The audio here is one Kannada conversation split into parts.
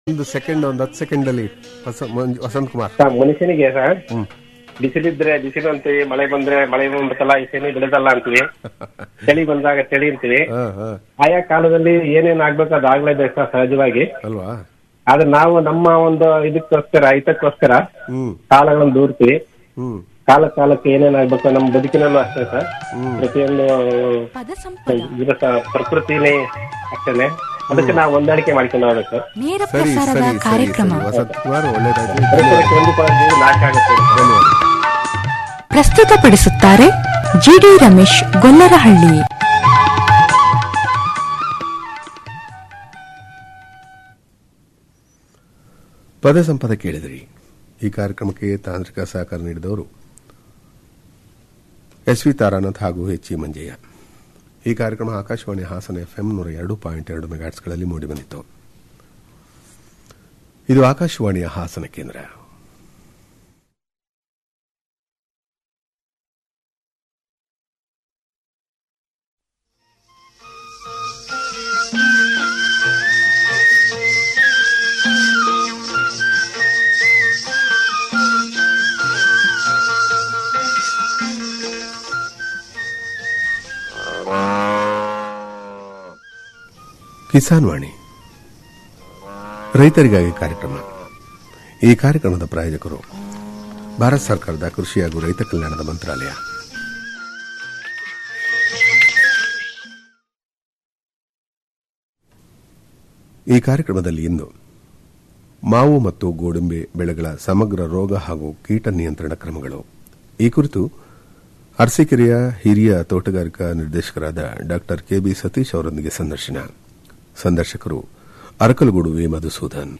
ಒಂದು ಸೆಕೆಂಡ್ ಒಂದು ಹತ್ತು ಸೆಕೆಂಡ್ ಅಲ್ಲಿ ವಸ- ಮಂಜು- ವಸಂತ್ ಕುಮಾರ್ ಸರ್, ಮನುಷ್ಯನಿಗೆ ಸರ್ ಹ್ಮ್ ಬಿಸಿಲಿದ್ರೆ ಬಿಸಿಲು ಅಂತೀವಿ ಮಳೆ ಬಂದ್ರೆ ಮಳೆ ಬಂದ್ಬಿಟ್ಟಲ್ಲ ಈ ಸೆಮಿ ಬೆಳೆದಲ್ಲ ಅಂತೀವಿ ಚಳಿ ಬಂದಾಗ ಚಳಿ ಅಂತೀವಿ ಹಾ ಹಾ ಆಯಾ ಕಾಲದಲ್ಲಿ ಏನೇನ್ ಆಗ್ಬೇಕು ಅದು ಆಗ್ಲೇಬೇಕು ಸರ್ ಸಹಜವಾಗಿ ಅಲ್ವಾ ಆದ್ರೆ ನಾವು ನಮ್ಮ ಒಂದು ಇದಕ್ಕೋಸ್ಕರ ಹಿತಕ್ಕೋಸ್ಕರ ಹ್ಮ್ ಕಾಲಗಳನ್ನು ದೂರ್ತೀವಿ ಹ್ಮ್ ಕಾಲ ಕಾಲಕ್ಕೆ ಏನೇನ್ ಆಗ್ಬೇಕು ನಮ್ಮ ಬದುಕಿನಲ್ಲೂ ಅಷ್ಟೇ ಸರ್ ಪ್ರತಿಯೊಂದು ಪದ ಸಂಪದ ಇದು ಸಹ ಪ್ರಕೃತಿನೇ ಅಷ್ಟೇನೆ ಅದಕ್ಕೆ ನಾವು ಹೊಂದಾಣಿಕೆ ಮಾಡ್ಕೊಂಡು ಹೋಗ್ಬೇಕು ನೇರ ಸರಿ ಪ್ರಸಾರದ ಸರಿ ಸರಿ ಕಾರ್ಯಕ್ರಮ ಸರಿ ವಸಂತ್ ಕುಮಾರ್ ಒಳ್ಳೇದಾಗ್ಲಿ ಪರಿಸರಕ್ಕೆ ಹೊಂದಿಕೊಳ್ಳೋದು ನಾಶ ಆಗುತ್ತೆ ಧನ್ಯವಾದ ಪ್ರಸ್ತುತಪಡಿಸುತ್ತಾರೆ ಜಿಡಿ ರಮೇಶ್ ಗೊಲ್ಲರಹಳ್ಳಿ ಪದ ಸಂಪದ ಕೇಳಿದ್ರಿ ಈ ಕಾರ್ಯಕ್ರಮಕ್ಕೆ ತಾಂತ್ರಿಕ ಸಹಕಾರ ನೀಡಿದವರು ಎಸ್ ವಿ ತಾರಾನಾಥ್ ಹಾಗೂ ಎಚ್ ಇ ಮಂಜಯ್ಯ ಈ ಕಾರ್ಯಕ್ರಮ ಆಕಾಶವಾಣಿ ಹಾಸನ ಎಫ್ಎಂ ನೂರ ಎರಡು ಪಾಯಿಂಟ್ ಎರಡು ಮೆಗಾಟ್ಸ್ಗಳಲ್ಲಿ ಮೂಡಿಬಂದಿತ್ತು ಇದು ಆಕಾಶವಾಣಿಯ ಹಾಸನ ಕೇಂದ್ರ ಕಿಸಾನ್ ವಾಣಿ ರೈತರಿಗಾಗಿ ಕಾರ್ಯಕ್ರಮ ಈ ಕಾರ್ಯಕ್ರಮದ ಪ್ರಾಯೋಜಕರು ಭಾರತ ಸರ್ಕಾರದ ಕೃಷಿ ಹಾಗೂ ರೈತ ಕಲ್ಯಾಣದ ಮಂತ್ರಾಲಯ ಈ ಕಾರ್ಯಕ್ರಮದಲ್ಲಿ ಇಂದು ಮಾವು ಮತ್ತು ಗೋಡಂಬಿ ಬೆಳೆಗಳ ಸಮಗ್ರ ರೋಗ ಹಾಗೂ ಕೀಟ ನಿಯಂತ್ರಣ ಕ್ರಮಗಳು ಈ ಕುರಿತು ಅರಸೀಕೆರೆಯ ಹಿರಿಯ ತೋಟಗಾರಿಕಾ ನಿರ್ದೇಶಕರಾದ ಡಾ ಕೆಬಿ ಸತೀಶ್ ಅವರೊಂದಿಗೆ ಸಂದರ್ಶನ ಸಂದರ್ಶಕರು ಅರಕಲಗೂಡು ವಿ ಮಧುಸೂದನ್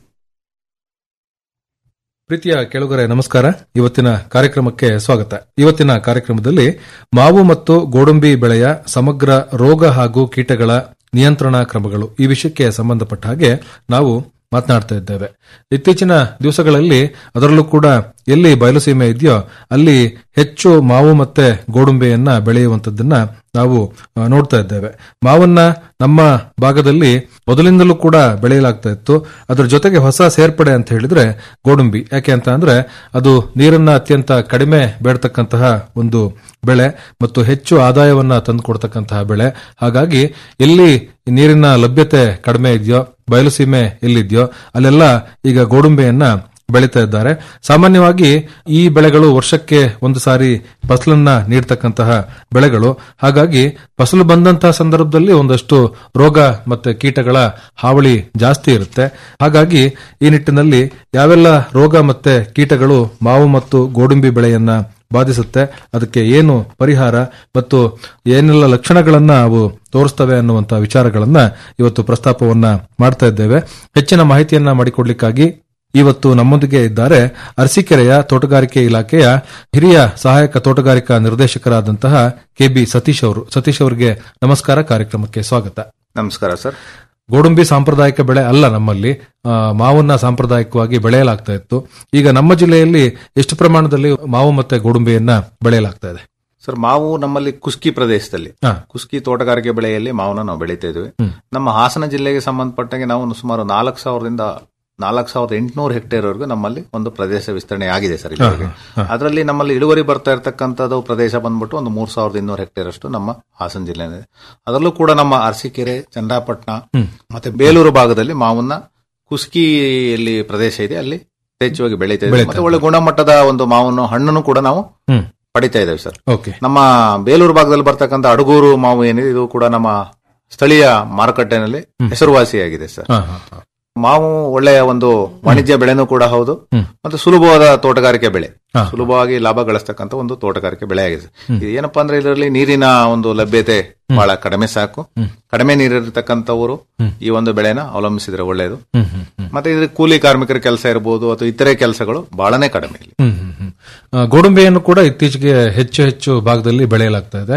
ಪ್ರೀತಿಯ ಕೆಳಗರೆ ನಮಸ್ಕಾರ ಇವತ್ತಿನ ಕಾರ್ಯಕ್ರಮಕ್ಕೆ ಸ್ವಾಗತ ಇವತ್ತಿನ ಕಾರ್ಯಕ್ರಮದಲ್ಲಿ ಮಾವು ಮತ್ತು ಗೋಡಂಬಿ ಬೆಳೆಯ ಸಮಗ್ರ ರೋಗ ಹಾಗೂ ಕೀಟಗಳ ನಿಯಂತ್ರಣ ಕ್ರಮಗಳು ಈ ವಿಷಯಕ್ಕೆ ಸಂಬಂಧಪಟ್ಟ ಹಾಗೆ ನಾವು ಮಾತನಾಡ್ತಾ ಇದ್ದೇವೆ ಇತ್ತೀಚಿನ ದಿವಸಗಳಲ್ಲಿ ಅದರಲ್ಲೂ ಕೂಡ ಎಲ್ಲಿ ಬಯಲುಸೀಮೆ ಇದೆಯೋ ಅಲ್ಲಿ ಹೆಚ್ಚು ಮಾವು ಮತ್ತೆ ಗೋಡಂಬಿಯನ್ನ ಬೆಳೆಯುವಂತದ್ದನ್ನ ನಾವು ಆ, ನೋಡ್ತಾ ಇದ್ದೇವೆ ಮಾವನ್ನ ನಮ್ಮ ಭಾಗದಲ್ಲಿ ಮೊದಲಿಂದಲೂ ಕೂಡ ಬೆಳೆಯಲಾಗ್ತಾ ಇತ್ತು ಅದರ ಜೊತೆಗೆ ಹೊಸ ಸೇರ್ಪಡೆ ಅಂತ ಹೇಳಿದ್ರೆ ಗೋಡಂಬಿ ಯಾಕೆ ಅಂತ ಅಂದ್ರೆ ಅದು ನೀರನ್ನ ಅತ್ಯಂತ ಕಡಿಮೆ ಬೇಡತಕ್ಕಂತಹ ಒಂದು ಬೆಳೆ ಮತ್ತು ಹೆಚ್ಚು ಆದಾಯವನ್ನ ತಂದುಕೊಡ್ತಕ್ಕಂತಹ ಬೆಳೆ ಹಾಗಾಗಿ ಎಲ್ಲಿ ನೀರಿನ ಲಭ್ಯತೆ ಕಡಿಮೆ ಇದೆಯೋ ಬಯಲುಸೀಮೆ ಎಲ್ಲಿದೆಯೋ ಅಲ್ಲೆಲ್ಲ ಈಗ ಗೋಡಂಬಿಯನ್ನ ಬೆಳೀತಾ ಇದ್ದಾರೆ ಸಾಮಾನ್ಯವಾಗಿ ಈ ಬೆಳೆಗಳು ವರ್ಷಕ್ಕೆ ಒಂದು ಸಾರಿ ಫಸಲನ್ನ ನೀಡ್ತಕ್ಕಂತಹ ಬೆಳೆಗಳು ಹಾಗಾಗಿ ಫಸಲು ಬಂದಂತಹ ಸಂದರ್ಭದಲ್ಲಿ ಒಂದಷ್ಟು ರೋಗ ಮತ್ತೆ ಕೀಟಗಳ ಹಾವಳಿ ಜಾಸ್ತಿ ಇರುತ್ತೆ ಹಾಗಾಗಿ ಈ ನಿಟ್ಟಿನಲ್ಲಿ ಯಾವೆಲ್ಲ ರೋಗ ಮತ್ತೆ ಕೀಟಗಳು ಮಾವು ಮತ್ತು ಗೋಡಂಬಿ ಬೆಳೆಯನ್ನ ಬಾಧಿಸುತ್ತೆ ಅದಕ್ಕೆ ಏನು ಪರಿಹಾರ ಮತ್ತು ಏನೆಲ್ಲ ಲಕ್ಷಣಗಳನ್ನ ಅವು ತೋರಿಸ್ತವೆ ಅನ್ನುವಂತಹ ವಿಚಾರಗಳನ್ನ ಇವತ್ತು ಪ್ರಸ್ತಾಪವನ್ನ ಮಾಡ್ತಾ ಇದ್ದೇವೆ ಹೆಚ್ಚಿನ ಮಾಹಿತಿಯನ್ನ ಮಾಡಿಕೊಡ್ಲಿಕ್ಕಾಗಿ ಇವತ್ತು ನಮ್ಮೊಂದಿಗೆ ಇದ್ದಾರೆ ಅರಸೀಕೆರೆಯ ತೋಟಗಾರಿಕೆ ಇಲಾಖೆಯ ಹಿರಿಯ ಸಹಾಯಕ ತೋಟಗಾರಿಕಾ ನಿರ್ದೇಶಕರಾದಂತಹ ಕೆಬಿ ಸತೀಶ್ ಅವರು ಸತೀಶ್ ಅವರಿಗೆ ನಮಸ್ಕಾರ ಕಾರ್ಯಕ್ರಮಕ್ಕೆ ಸ್ವಾಗತ ನಮಸ್ಕಾರ ಸರ್ ಗೋಡಂಬಿ ಸಾಂಪ್ರದಾಯಿಕ ಬೆಳೆ ಅಲ್ಲ ನಮ್ಮಲ್ಲಿ ಆ, ಮಾವನ್ನ ಸಾಂಪ್ರದಾಯಿಕವಾಗಿ ಬೆಳೆಯಲಾಗ್ತಾ ಇತ್ತು ಈಗ ನಮ್ಮ ಜಿಲ್ಲೆಯಲ್ಲಿ ಎಷ್ಟು ಪ್ರಮಾಣದಲ್ಲಿ ಮಾವು ಮತ್ತೆ ಗೋಡಂಬಿಯನ್ನ ಬೆಳೆಯಲಾಗ್ತಾ ಇದೆ ಸರ್ ಮಾವು ನಮ್ಮಲ್ಲಿ ಕುಸ್ಕಿ ಪ್ರದೇಶದಲ್ಲಿ ಹಾ. ಕುಸ್ಕಿ ತೋಟಗಾರಿಕೆ ಬೆಳೆಯಲ್ಲಿ ಮಾವನ್ನ ನಾವು ಬೆಳೀತಾ ಇದ್ವಿ ನಮ್ಮ ಹಾಸನ ಜಿಲ್ಲೆಗೆ ಸಂಬಂಧಪಟ್ಟಂಗೆ ನಾವು ಸುಮಾರು ನಾಲ್ಕು ಸಾವಿರದಿಂದ ನಾಲ್ಕು ಸಾವಿರದ ಎಂಟುನೂರು ಹೆಕ್ಟೇರ್ ವರೆಗೂ ನಮ್ಮಲ್ಲಿ ಒಂದು ಪ್ರದೇಶ ವಿಸ್ತರಣೆ ಆಗಿದೆ ಸರ್ ಇಲ್ಲಿವರೆಗೆ ಅದರಲ್ಲಿ ನಮ್ಮಲ್ಲಿ ಇಳುವರಿ ಬರ್ತಾ ಇರತಕ್ಕಂಥದ್ದು ಪ್ರದೇಶ ಬಂದ್ಬಿಟ್ಟು ಒಂದು ಮೂರ್ ಸಾವಿರದ ಇನ್ನೂರು ಹೆಕ್ಟೇರ್ ಅಷ್ಟು ನಮ್ಮ ಹಾಸನ ಜಿಲ್ಲೆ ಅದರಲ್ಲೂ ಕೂಡ ನಮ್ಮ ಅರಸೀಕೆರೆ ಚನ್ನರಾಪಟ್ಟಣ ಮತ್ತೆ ಬೇಲೂರು ಭಾಗದಲ್ಲಿ ಮಾವನ್ನ ಕುಸ್ಕಿಯಲ್ಲಿ ಪ್ರದೇಶ ಇದೆ ಅಲ್ಲಿ ಯಥೇಚ್ಛವಾಗಿ ಬೆಳೀತಾ ಇದೆ ಮತ್ತೆ ಒಳ್ಳೆ ಗುಣಮಟ್ಟದ ಒಂದು ಮಾವನ್ನು ಹಣ್ಣನ್ನು ಕೂಡ ನಾವು ಹ್ಮ್ ಪಡಿತಾ ಇದ್ದೇವೆ ಸರ್ ಓಕೆ ನಮ್ಮ ಬೇಲೂರು ಭಾಗದಲ್ಲಿ ಬರ್ತಕ್ಕಂಥ ಅಡಗೂರು ಮಾವು ಏನಿದೆ ಇದು ಕೂಡ ನಮ್ಮ ಸ್ಥಳೀಯ ಮಾರುಕಟ್ಟೆನಲ್ಲಿ ಹೆಸರುವಾಸಿಯಾಗಿದೆ ಸರ್ ಹಾ ಹಾ ಹಾ ಮಾವು ಒಳ್ಳೆಯ ಒಂದು ವಾಣಿಜ್ಯ ಬೆಳೆನೂ ಕೂಡ ಹೌದು ಮತ್ತು ಸುಲಭವಾದ ತೋಟಗಾರಿಕೆ ಬೆಳೆ ಹಾ. ಸುಲಭವಾಗಿ ಲಾಭ ಗಳಿಸ್ತಕ್ಕಂಥ ಒಂದು ತೋಟಗಾರಿಕೆ ಬೆಳೆ ಆಗಿದೆ ಇದು ಏನಪ್ಪಾ ಅಂದ್ರೆ ಇದರಲ್ಲಿ ನೀರಿನ ಒಂದು ಲಭ್ಯತೆ ಬಹಳ ಕಡಿಮೆ ಸಾಕು ಕಡಿಮೆ ನೀರಿರ್ತಕ್ಕಂಥವರು ಈ ಒಂದು ಬೆಳೆನ ಅವಲಂಬಿಸಿದ್ರೆ ಒಳ್ಳೆಯದು ಹ್ಮ್ ಹ್ಮ್ ಹ್ಮ್ ಮತ್ತೆ ಇದ್ರ ಕೂಲಿ ಕಾರ್ಮಿಕರ ಕೆಲಸ ಇರಬಹುದು ಅಥವಾ ಇತರೆ ಕೆಲಸಗಳು ಬಹಳನೇ ಕಡಿಮೆ ಇಲ್ಲಿ ಹ್ಮ್ ಹ್ಮ್ ಹ್ಮ್. ಆ, ಗೋಡಂಬಿಯನ್ನು ಕೂಡ ಇತ್ತೀಚೆಗೆ ಹೆಚ್ಚು ಹೆಚ್ಚು ಭಾಗದಲ್ಲಿ ಬೆಳೆಯಲಾಗ್ತಾ ಇದೆ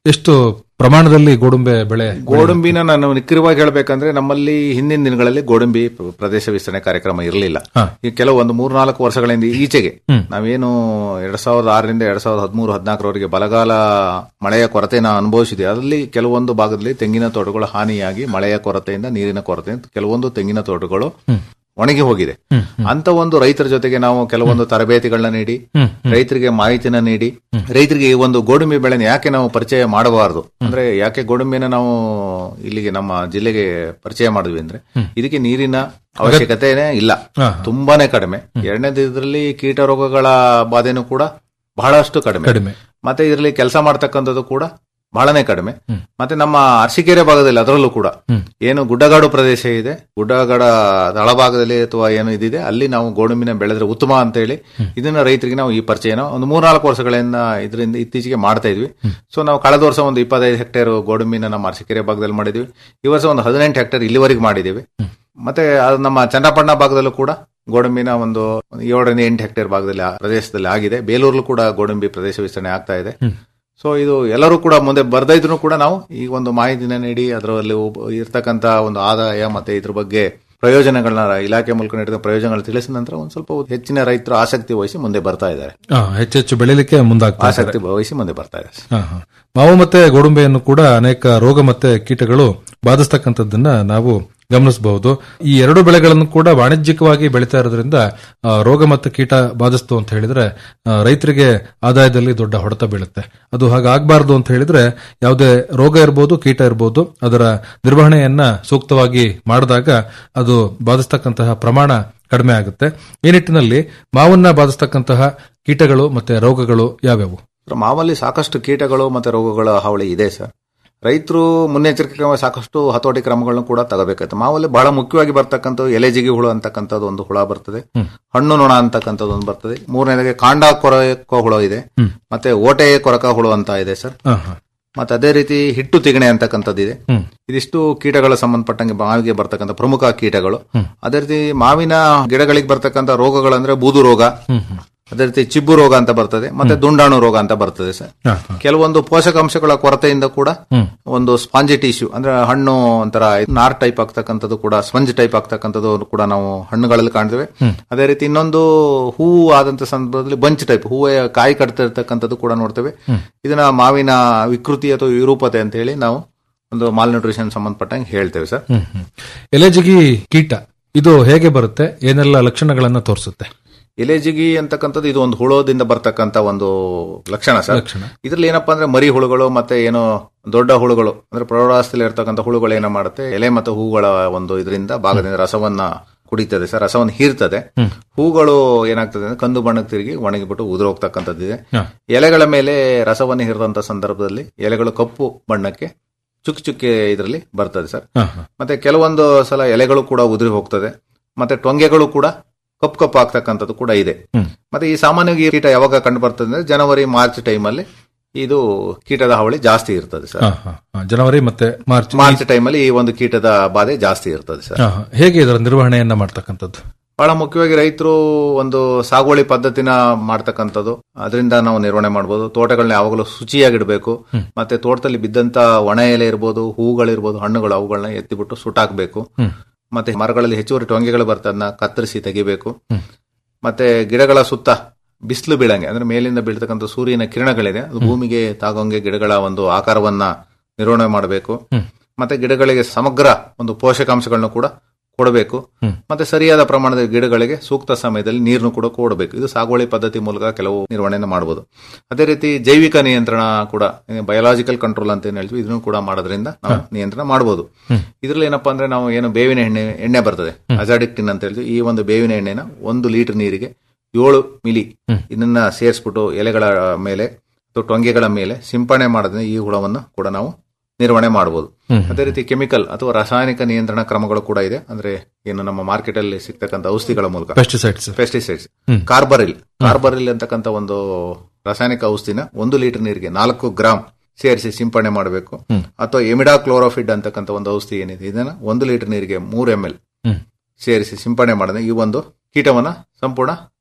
ಎಷ್ಟು ಪ್ರಮಾಣದಲ್ಲಿ ಗೋಡಂಬೆ ಬೆಳೆ ಗೋಡಂಬಿನ ನಾನು ನಿಖರವಾಗಿ ಹೇಳ್ಬೇಕಂದ್ರೆ ನಮ್ಮಲ್ಲಿ ಹಿಂದಿನ ದಿನಗಳಲ್ಲಿ ಗೋಡಂಬಿ ಪ್ರ- ಪ್ರದೇಶ ವಿಸ್ತರಣೆ ಕಾರ್ಯಕ್ರಮ ಇರಲಿಲ್ಲ ಹಾ. ಈ ಕೆಲವು ಒಂದು ಮೂರ್ನಾಲ್ಕು ವರ್ಷಗಳಿಂದ ಈಚೆಗೆ ನಾವೇನು ಎರಡ್ ಸಾವಿರದ ಆರರಿಂದ ಎರಡ್ ಸಾವಿರದ ಹದಿಮೂರು ಹದಿನಾಲ್ಕರವರೆಗೆ ಬಲಗಾಲ ಮಳೆಯ ಕೊರತೆನ ಅನುಭವಿಸಿದೆ ಅದರಲ್ಲಿ ಕೆಲವೊಂದು ಭಾಗದಲ್ಲಿ ತೆಂಗಿನ ತೋಟಗಳು ಹಾನಿಯಾಗಿ ಮಳೆಯ ಕೊರತೆಯಿಂದ ನೀರಿನ ಕೊರತೆಯಿಂದ ಕೆಲವೊಂದು ತೆಂಗಿನ ತೋಟಗಳು ಒಣಗಿ ಹೋಗಿದೆ ಅಂತ ಒಂದು ರೈತರ ಜೊತೆಗೆ ನಾವು ಕೆಲವೊಂದು ತರಬೇತಿಗಳನ್ನ ನೀಡಿ ರೈತರಿಗೆ ಮಾಹಿತಿನ ನೀಡಿ ರೈತರಿಗೆ ಈ ಒಂದು ಗೋಡಂಬಿ ಬೆಳೆನ ಯಾಕೆ ನಾವು ಪರಿಚಯ ಮಾಡಬಾರದು ಅಂದ್ರೆ ಯಾಕೆ ಗೋಡಂಬಿನ ನಾವು ಇಲ್ಲಿಗೆ ನಮ್ಮ ಜಿಲ್ಲೆಗೆ ಪರಿಚಯ ಮಾಡಿದ್ವಿ ಅಂದ್ರೆ ಇದಕ್ಕೆ ನೀರಿನ ಅವಶ್ಯಕತೆನೇ ಇಲ್ಲ ಹಾ. ತುಂಬಾನೇ ಕಡಿಮೆ ಎರಡನೇದು ಇದರಲ್ಲಿ ಕೀಟ ರೋಗಗಳ ಬಾಧೆನೂ ಕೂಡ ಬಹಳಷ್ಟು ಕಡಿಮೆ ಕಡಿಮೆ ಮತ್ತೆ ಇದರಲ್ಲಿ ಕೆಲಸ ಮಾಡ್ತಕ್ಕಂಥದ್ದು ಕೂಡ ಬಹಳನೇ ಕಡಿಮೆ ಮತ್ತೆ ನಮ್ಮ ಅರಸೀಕೆರೆ ಭಾಗದಲ್ಲಿ ಅದರಲ್ಲೂ ಕೂಡ ಏನು ಗುಡ್ಡಗಾಡು ಪ್ರದೇಶ ಇದೆ ಗುಡ್ಡಗಾಡ ತಳಭಾಗದಲ್ಲಿ ಅಥವಾ ಏನು ಇದಿದೆ ಅಲ್ಲಿ ನಾವು ಗೋಡಂಬಿನ ಬೆಳೆದ್ರೆ ಉತ್ತಮ ಅಂತ ಹೇಳಿ ಇದನ್ನ ರೈತರಿಗೆ ನಾವು ಈ ಪರಿಚಯನ ಒಂದು ಮೂರ್ನಾಲ್ಕು ವರ್ಷಗಳಿಂದ ಇದರಿಂದ ಇತ್ತೀಚೆಗೆ ಮಾಡ್ತಾ ಇದ್ವಿ ಸೊ ನಾವು ಕಳೆದ ವರ್ಷ ಒಂದು ಇಪ್ಪತ್ತೈದು ಹೆಕ್ಟೇರ್ ಗೋಡಂಬಿನ ನಮ್ಮ ಅರಸೀಕೆರೆ ಭಾಗದಲ್ಲಿ ಮಾಡಿದ್ವಿ ಈ ವರ್ಷ ಒಂದು ಹದಿನೆಂಟು ಹೆಕ್ಟೇರ್ ಇಲ್ಲಿವರೆಗೆ ಮಾಡಿದ್ದೀವಿ ಮತ್ತೆ ಅದು ನಮ್ಮ ಚನ್ನಪಟ್ಟಣ ಭಾಗದಲ್ಲೂ ಕೂಡ ಗೋಡಂಬಿನ ಒಂದು ಏಳರಿಂದ ಎಂಟು ಹೆಕ್ಟೇರ್ ಭಾಗದಲ್ಲಿ ಆ ಪ್ರದೇಶದಲ್ಲಿ ಆಗಿದೆ ಬೇಲೂರಲ್ಲೂ ಕೂಡ ಗೋಡಂಬಿ ಪ್ರದೇಶ ವಿಸ್ತರಣೆ ಆಗ್ತಾ ಇದೆ ಸೊ ಇದು ಎಲ್ಲರೂ ಕೂಡ ಮುಂದೆ ಬರ್ತಾ ಇದ್ರು ಕೂಡ ನಾವು ಈ ಒಂದು ಮಾಹಿತಿನ ನೀಡಿ ಅದರಲ್ಲಿ ಒಬ್ಬ- ಇರ್ತಕ್ಕಂತ ಒಂದು ಆದಾಯ ಮತ್ತೆ ಇದ್ರ ಬಗ್ಗೆ ಪ್ರಯೋಜನಗಳನ್ನ ಇಲಾಖೆ ಮೂಲಕ ನೀಡಿದ ಪ್ರಯೋಜನಗಳು ತಿಳಿಸಿದ ನಂತರ ಒಂದು ಸ್ವಲ್ಪ ಹೆಚ್ಚಿನ ರೈತರು ಆಸಕ್ತಿ ವಹಿಸಿ ಮುಂದೆ ಬರ್ತಾ ಇದ್ದಾರೆ ಹಾ, ಹೆಚ್ಚೆಚ್ಚು ಬೆಳಿಲಿಕ್ಕೆ ಮುಂದಾಗ್ತಾ ಇದ್ದಾರೆ. ಆಸಕ್ತಿ ವಹಿಸಿ ಮುಂದೆ ಬರ್ತಾ ಇದ್ದಾರೆ ಹಾ, ಹಾ. ಮಾವು ಮತ್ತೆ ಗೋಡಂಬೆಯನ್ನು ಕೂಡ ಅನೇಕ ರೋಗ ಮತ್ತೆ ಕೀಟಗಳು ಬಾಧಿಸ್ತಕ್ಕಂಥದ್ದನ್ನ ನಾವು ಗಮನಿಸಬಹುದು ಈ ಎರಡು ಬೆಳೆಗಳನ್ನು ಕೂಡ ವಾಣಿಜ್ಯಿಕವಾಗಿ ಬೆಳೀತಾ ಇರೋದ್ರಿಂದ ಆ, ರೋಗ ಮತ್ತು ಕೀಟ ಬಾಧಿಸ್ತು ಅಂತ ಹೇಳಿದ್ರೆ ಆ, ರೈತರಿಗೆ ಆದಾಯದಲ್ಲಿ ದೊಡ್ಡ ಹೊಡೆತ ಬೀಳುತ್ತೆ ಅದು ಹಾಗಾಗಬಾರದು ಅಂತ ಹೇಳಿದ್ರೆ ಯಾವುದೇ ರೋಗ ಇರಬಹುದು ಕೀಟ ಇರಬಹುದು ಅದರ ನಿರ್ವಹಣೆಯನ್ನ ಸೂಕ್ತವಾಗಿ ಮಾಡಿದಾಗ ಅದು ಬಾಧಿಸ್ತಕ್ಕಂತಹ ಪ್ರಮಾಣ ಕಡಿಮೆ ಆಗುತ್ತೆ ಈ ನಿಟ್ಟಿನಲ್ಲಿ ಮಾವನ್ನ ಬಾಧಿಸ್ತಕ್ಕಂತಹ ಕೀಟಗಳು ಮತ್ತೆ ರೋಗಗಳು ಯಾವ್ಯಾವು ಸರ್, ಮಾವಲ್ಲಿ ಸಾಕಷ್ಟು ಕೀಟಗಳು ಮತ್ತೆ ರೋಗಗಳ ಹಾವಳಿ ಇದೆ ಸರ್ ರೈತರು ಮುನ್ನೆಚ್ಚರಿಕೆ ಕ್ರಮ ಸಾಕಷ್ಟು ಹತೋಟಿ ಕ್ರಮಗಳನ್ನು ಕೂಡ ತಗೋಬೇಕಾಯ್ತು ಮಾವಲ್ಲಿ ಬಹಳ ಮುಖ್ಯವಾಗಿ ಬರ್ತಕ್ಕಂಥ ಎಲೆಜಿಗಿ ಹುಳು ಅಂತಕ್ಕಂಥದ್ದು ಒಂದು ಹುಳ ಬರ್ತದೆ ಹಣ್ಣು ನೊಣ ಅಂತಕ್ಕಂಥದ್ದು ಒಂದು ಬರ್ತದೆ ಮೂರನೇದಾಗಿ ಕಾಂಡ ಕೊರಕ ಹುಳ ಇದೆ ಮತ್ತೆ ಓಟೆ ಕೊರಕ ಹುಳು ಅಂತ ಇದೆ ಸರ್ ಹಾ, ಹಾ. ಮತ್ತೆ ಅದೇ ರೀತಿ ಹಿಟ್ಟು ತಿಗಣೆ ಅಂತಕ್ಕಂಥದ್ದು ಇದೆ ಇದಿಷ್ಟು ಕೀಟಗಳ ಸಂಬಂಧಪಟ್ಟಂಗೆ ಮಾವಿಗೆ ಬರ್ತಕ್ಕಂಥ ಪ್ರಮುಖ ಕೀಟಗಳು ಅದೇ ರೀತಿ ಮಾವಿನ ಗಿಡಗಳಿಗೆ ಬರ್ತಕ್ಕಂಥ ರೋಗಗಳಂದ್ರೆ ಬೂದು ರೋಗ ಅದೇ ರೀತಿ ಚಿಬ್ಬು ರೋಗ ಅಂತ ಬರ್ತದೆ ಮತ್ತೆ ದುಂಡಾಣು ರೋಗ ಅಂತ ಬರ್ತದೆ ಸರ್ ಹಾ, ಹಾ. ಕೆಲವೊಂದು ಪೋಷಕಾಂಶಗಳ ಕೊರತೆಯಿಂದ ಕೂಡ ಒಂದು ಸ್ಪಾಂಜಿ ಟಿಶ್ಯೂ ಅಂದ್ರೆ ಹಣ್ಣು ಒಂಥರ ನಾರ್ ಟೈಪ್ ಆಗ್ತಕ್ಕಂಥದ್ದು ಕೂಡ ಸ್ಪಂಜ್ ಟೈಪ್ ಆಗ್ತಕ್ಕಂಥದ್ದು ಕೂಡ ನಾವು ಹಣ್ಣುಗಳಲ್ಲಿ ಕಾಣ್ತೇವೆ ಅದೇ ರೀತಿ ಇನ್ನೊಂದು ಹೂವು ಆದಂತ ಸಂದರ್ಭದಲ್ಲಿ ಬಂಚ್ ಟೈಪ್ ಹೂವು ಕಾಯಿ ಕಟ್ತಾ ಇರ್ತಕ್ಕಂಥದ್ದು ಕೂಡ ನೋಡ್ತೇವೆ ಇದನ್ನ ಮಾವಿನ ವಿಕೃತಿ ಅಥವಾ ವಿರೂಪತೆ ಅಂತ ಹೇಳಿ ನಾವು ಒಂದು ಮಾಲ್ ನ್ಯೂಟ್ರಿಷನ್ ಸಂಬಂಧಪಟ್ಟಂಗೆ ಹೇಳ್ತೇವೆ ಸರ್ ಹ್ಮ್, ಹ್ಮ್. ಎಲೆಜಿಗಿ ಕೀಟ ಇದು ಹೇಗೆ ಬರುತ್ತೆ ಏನೆಲ್ಲ ಲಕ್ಷಣಗಳನ್ನ ತೋರಿಸುತ್ತೆ ಎಲೆಜಿಗಿ ಅಂತಕ್ಕಂಥದ್ದು ಇದು ಒಂದು ಹುಳದಿಂದ ಬರ್ತಕ್ಕಂಥ ಒಂದು ಲಕ್ಷಣ ಸರ್ ಲಕ್ಷಣ. ಇದ್ರಲ್ಲಿ ಏನಪ್ಪಾ ಅಂದ್ರೆ ಮರಿ ಹುಳುಗಳು ಮತ್ತೆ ಏನೋ ದೊಡ್ಡ ಹುಳುಗಳು ಅಂದ್ರೆ ಪ್ರೌಢಾವಸ್ಥೆಯಲ್ಲಿ ಇರ್ತಕ್ಕಂಥ ಹುಳುಗಳು ಏನೋ ಮಾಡುತ್ತೆ ಎಲೆ ಮತ್ತು ಹೂಗಳ ಒಂದು ಇದರಿಂದ ಭಾಗದಿಂದ ರಸವನ್ನ ಕುಡಿತದೆ ಸರ್ ರಸವನ್ನು ಹೀರ್ತದೆ ಹೂಗಳು ಏನಾಗ್ತದೆ ಅಂದ್ರೆ ಕಂದು ಬಣ್ಣಕ್ಕೆ ತಿರುಗಿ ಒಣಗಿಬಿಟ್ಟು ಉದುರು ಹೋಗ್ತಕ್ಕಂಥದ್ದಿದೆ ಹಾ. ಎಲೆಗಳ ಮೇಲೆ ರಸವನ್ನು ಹೀರಿದಂತ ಸಂದರ್ಭದಲ್ಲಿ ಎಲೆಗಳು ಕಪ್ಪು ಬಣ್ಣಕ್ಕೆ ಚುಕ್ ಚುಕ್ಕೆ ಇದರಲ್ಲಿ ಬರ್ತದೆ ಸರ್ ಹಾ, ಹಾ. ಮತ್ತೆ ಕೆಲವೊಂದು ಸಲ ಎಲೆಗಳು ಕೂಡ ಉದುರಿ ಹೋಗ್ತದೆ ಮತ್ತೆ ಟೊಂಗೆಗಳು ಕೂಡ ಕಪ್ಪು ಕಪ್ಪು ಆಗ್ತಕ್ಕಂಥದ್ದು ಕೂಡ ಇದೆ ಹ್ಮ್. ಮತ್ತೆ ಈ ಸಾಮಾನ್ಯವಾಗಿ ಈ ಕೀಟ ಯಾವಾಗ ಕಂಡು ಬರ್ತದೆ ಅಂದ್ರೆ ಜನವರಿ ಮಾರ್ಚ್ ಟೈಮಲ್ಲಿ ಇದು ಕೀಟದ ಹಾವಳಿ ಜಾಸ್ತಿ ಇರ್ತದೆ ಸರ್ ಹಾ, ಹಾ, ಹಾ. ಜನವರಿ ಮತ್ತೆ ಮಾರ್ಚ್ ಮಾರ್ಚ್ ಟೈಮಲ್ಲಿ ಈ ಒಂದು ಕೀಟದ ಬಾಧೆ ಜಾಸ್ತಿ ಇರ್ತದೆ ಸರ್ ಹಾ, ಹಾ. ಹೇಗೆ ಇದರ ನಿರ್ವಹಣೆಯನ್ನ ಮಾಡ್ತಕ್ಕಂಥದ್ದು ಬಹಳ ಮುಖ್ಯವಾಗಿ ರೈತರು ಒಂದು ಸಾಗುವಳಿ ಪದ್ಧತಿನ ಮಾಡ್ತಕ್ಕಂಥದ್ದು ಅದರಿಂದ ನಾವು ನಿರ್ವಹಣೆ ಮಾಡಬಹುದು ತೋಟಗಳನ್ನ ಯಾವಾಗಲೂ ಶುಚಿಯಾಗಿಡಬೇಕು ಮತ್ತೆ ತೋಟದಲ್ಲಿ ಬಿದ್ದಂತ ಒಣ ಎಲೆ ಇರ್ಬೋದು ಹೂಗಳಿರ್ಬೋದು ಹಣ್ಣುಗಳು ಅವುಗಳನ್ನ ಎತ್ತಿಬಿಟ್ಟು ಸುಟ್ಟಾಕ್ಬೇಕು ಮತ್ತೆ ಮರಗಳಲ್ಲಿ ಹೆಚ್ಚುವರಿ ಟೊಂಗೆಗಳು ಬರ್ತದೆ ಅದನ್ನ ಕತ್ತರಿಸಿ ತೆಗಿಬೇಕು ಮತ್ತೆ ಗಿಡಗಳ ಸುತ್ತ ಬಿಸಿಲು ಬೀಳಂಗೆ ಅಂದ್ರೆ ಮೇಲಿಂದ ಬೀಳ್ತಕ್ಕಂಥ ಸೂರ್ಯನ ಕಿರಣಗಳಿದೆ ಅದು ಭೂಮಿಗೆ ತಾಗೋಂಗೆ ಗಿಡಗಳ ಒಂದು ಆಕಾರವನ್ನ ನಿರ್ವಹಣೆ ಮಾಡಬೇಕು ಮತ್ತೆ ಗಿಡಗಳಿಗೆ ಸಮಗ್ರ ಒಂದು ಪೋಷಕಾಂಶಗಳನ್ನು ಕೂಡ ಕೊಡಬೇಕು ಮತ್ತೆ ಸರಿಯಾದ ಪ್ರಮಾಣದ ಗಿಡಗಳಿಗೆ ಸೂಕ್ತ ಸಮಯದಲ್ಲಿ ನೀರನ್ನು ಕೂಡ ಕೊಡಬೇಕು ಇದು ಸಾಗುವಳಿ ಪದ್ಧತಿ ಮೂಲಕ ಕೆಲವು ನಿರ್ವಹಣೆಯನ್ನು ಮಾಡಬಹುದು ಅದೇ ರೀತಿ ಜೈವಿಕ ನಿಯಂತ್ರಣ ಕೂಡ ಬಯೋಲಾಜಿಕಲ್ ಕಂಟ್ರೋಲ್ ಅಂತ ಏನ್ ಹೇಳ್ತೀವಿ ಇದನ್ನು ಕೂಡ ಮಾಡೋದ್ರಿಂದ ನಾವು ನಿಯಂತ್ರಣ ಮಾಡಬಹುದು ಇದ್ರಲ್ಲಿ ಏನಪ್ಪಾ ಅಂದ್ರೆ ನಾವು ಏನು ಬೇವಿನ ಎಣ್ಣೆ ಎಣ್ಣೆ ಬರ್ತದೆ ಅಜಾಡಿಕ್ಟಿನ್ ಅಂತ ಹೇಳ್ತೀವಿ ಈ ಒಂದು ಬೇವಿನ ಎಣ್ಣೆನ ಒಂದು ಲೀಟರ್ ನೀರಿಗೆ ಏಳು ಮಿಲಿ ಇದನ್ನ ಸೇರಿಸ್ಬಿಟ್ಟು ಎಲೆಗಳ ಮೇಲೆ ಅಥವಾ ಟೊಂಗೆಗಳ ಮೇಲೆ ಸಿಂಪಡಣೆ ಮಾಡೋದ್ರಿಂದ ಈ ಹುಳವನ್ನು ಕೂಡ ನಾವು ನಿರ್ವಹಣೆ ಮಾಡಬಹುದು ಅದೇ ರೀತಿ ಕೆಮಿಕಲ್ ಅಥವಾ ರಾಸಾಯನಿಕ ನಿಯಂತ್ರಣ ಕ್ರಮಗಳು ಕೂಡ ಇದೆ ಅಂದ್ರೆ ಏನು ನಮ್ಮ ಮಾರ್ಕೆಟ್ ಅಲ್ಲಿ ಸಿಗ್ತಕ್ಕಂಥ ಔಷಧಿಗಳ ಮೂಲಕ ಪೆಸ್ಟಿಸೈಡ್ಸ್ ಪೆಸ್ಟಿಸೈಡ್ಸ್ ಕಾರ್ಬರಿಲ್ ಕಾರ್ಬರಿಲ್ ಅಂತಕ್ಕಂಥ ಒಂದು ರಾಸಾಯನಿಕ ಔಷಧಿನ ಒಂದು ಲೀಟರ್ ನೀರಿಗೆ ನಾಲ್ಕು ಗ್ರಾಮ್ ಸೇರಿಸಿ ಸಿಂಪಡಣೆ ಮಾಡಬೇಕು ಅಥವಾ ಎಮಿಡಾ ಕ್ಲೋರೋಫಿಡ್ ಅಂತಕ್ಕಂಥ ಒಂದು ಔಷಧಿ ಏನಿದೆ ಇದನ್ನ ಒಂದು ಲೀಟರ್ ನೀರಿಗೆ ಮೂರು ಎಂ ಎಲ್ ಸೇರಿಸಿ ಸಿಂಪಡಣೆ ಮಾಡಿದ್ರೆ ಈ ಒಂದು ಕೀಟವನ್ನ ಸಂಪೂರ್ಣ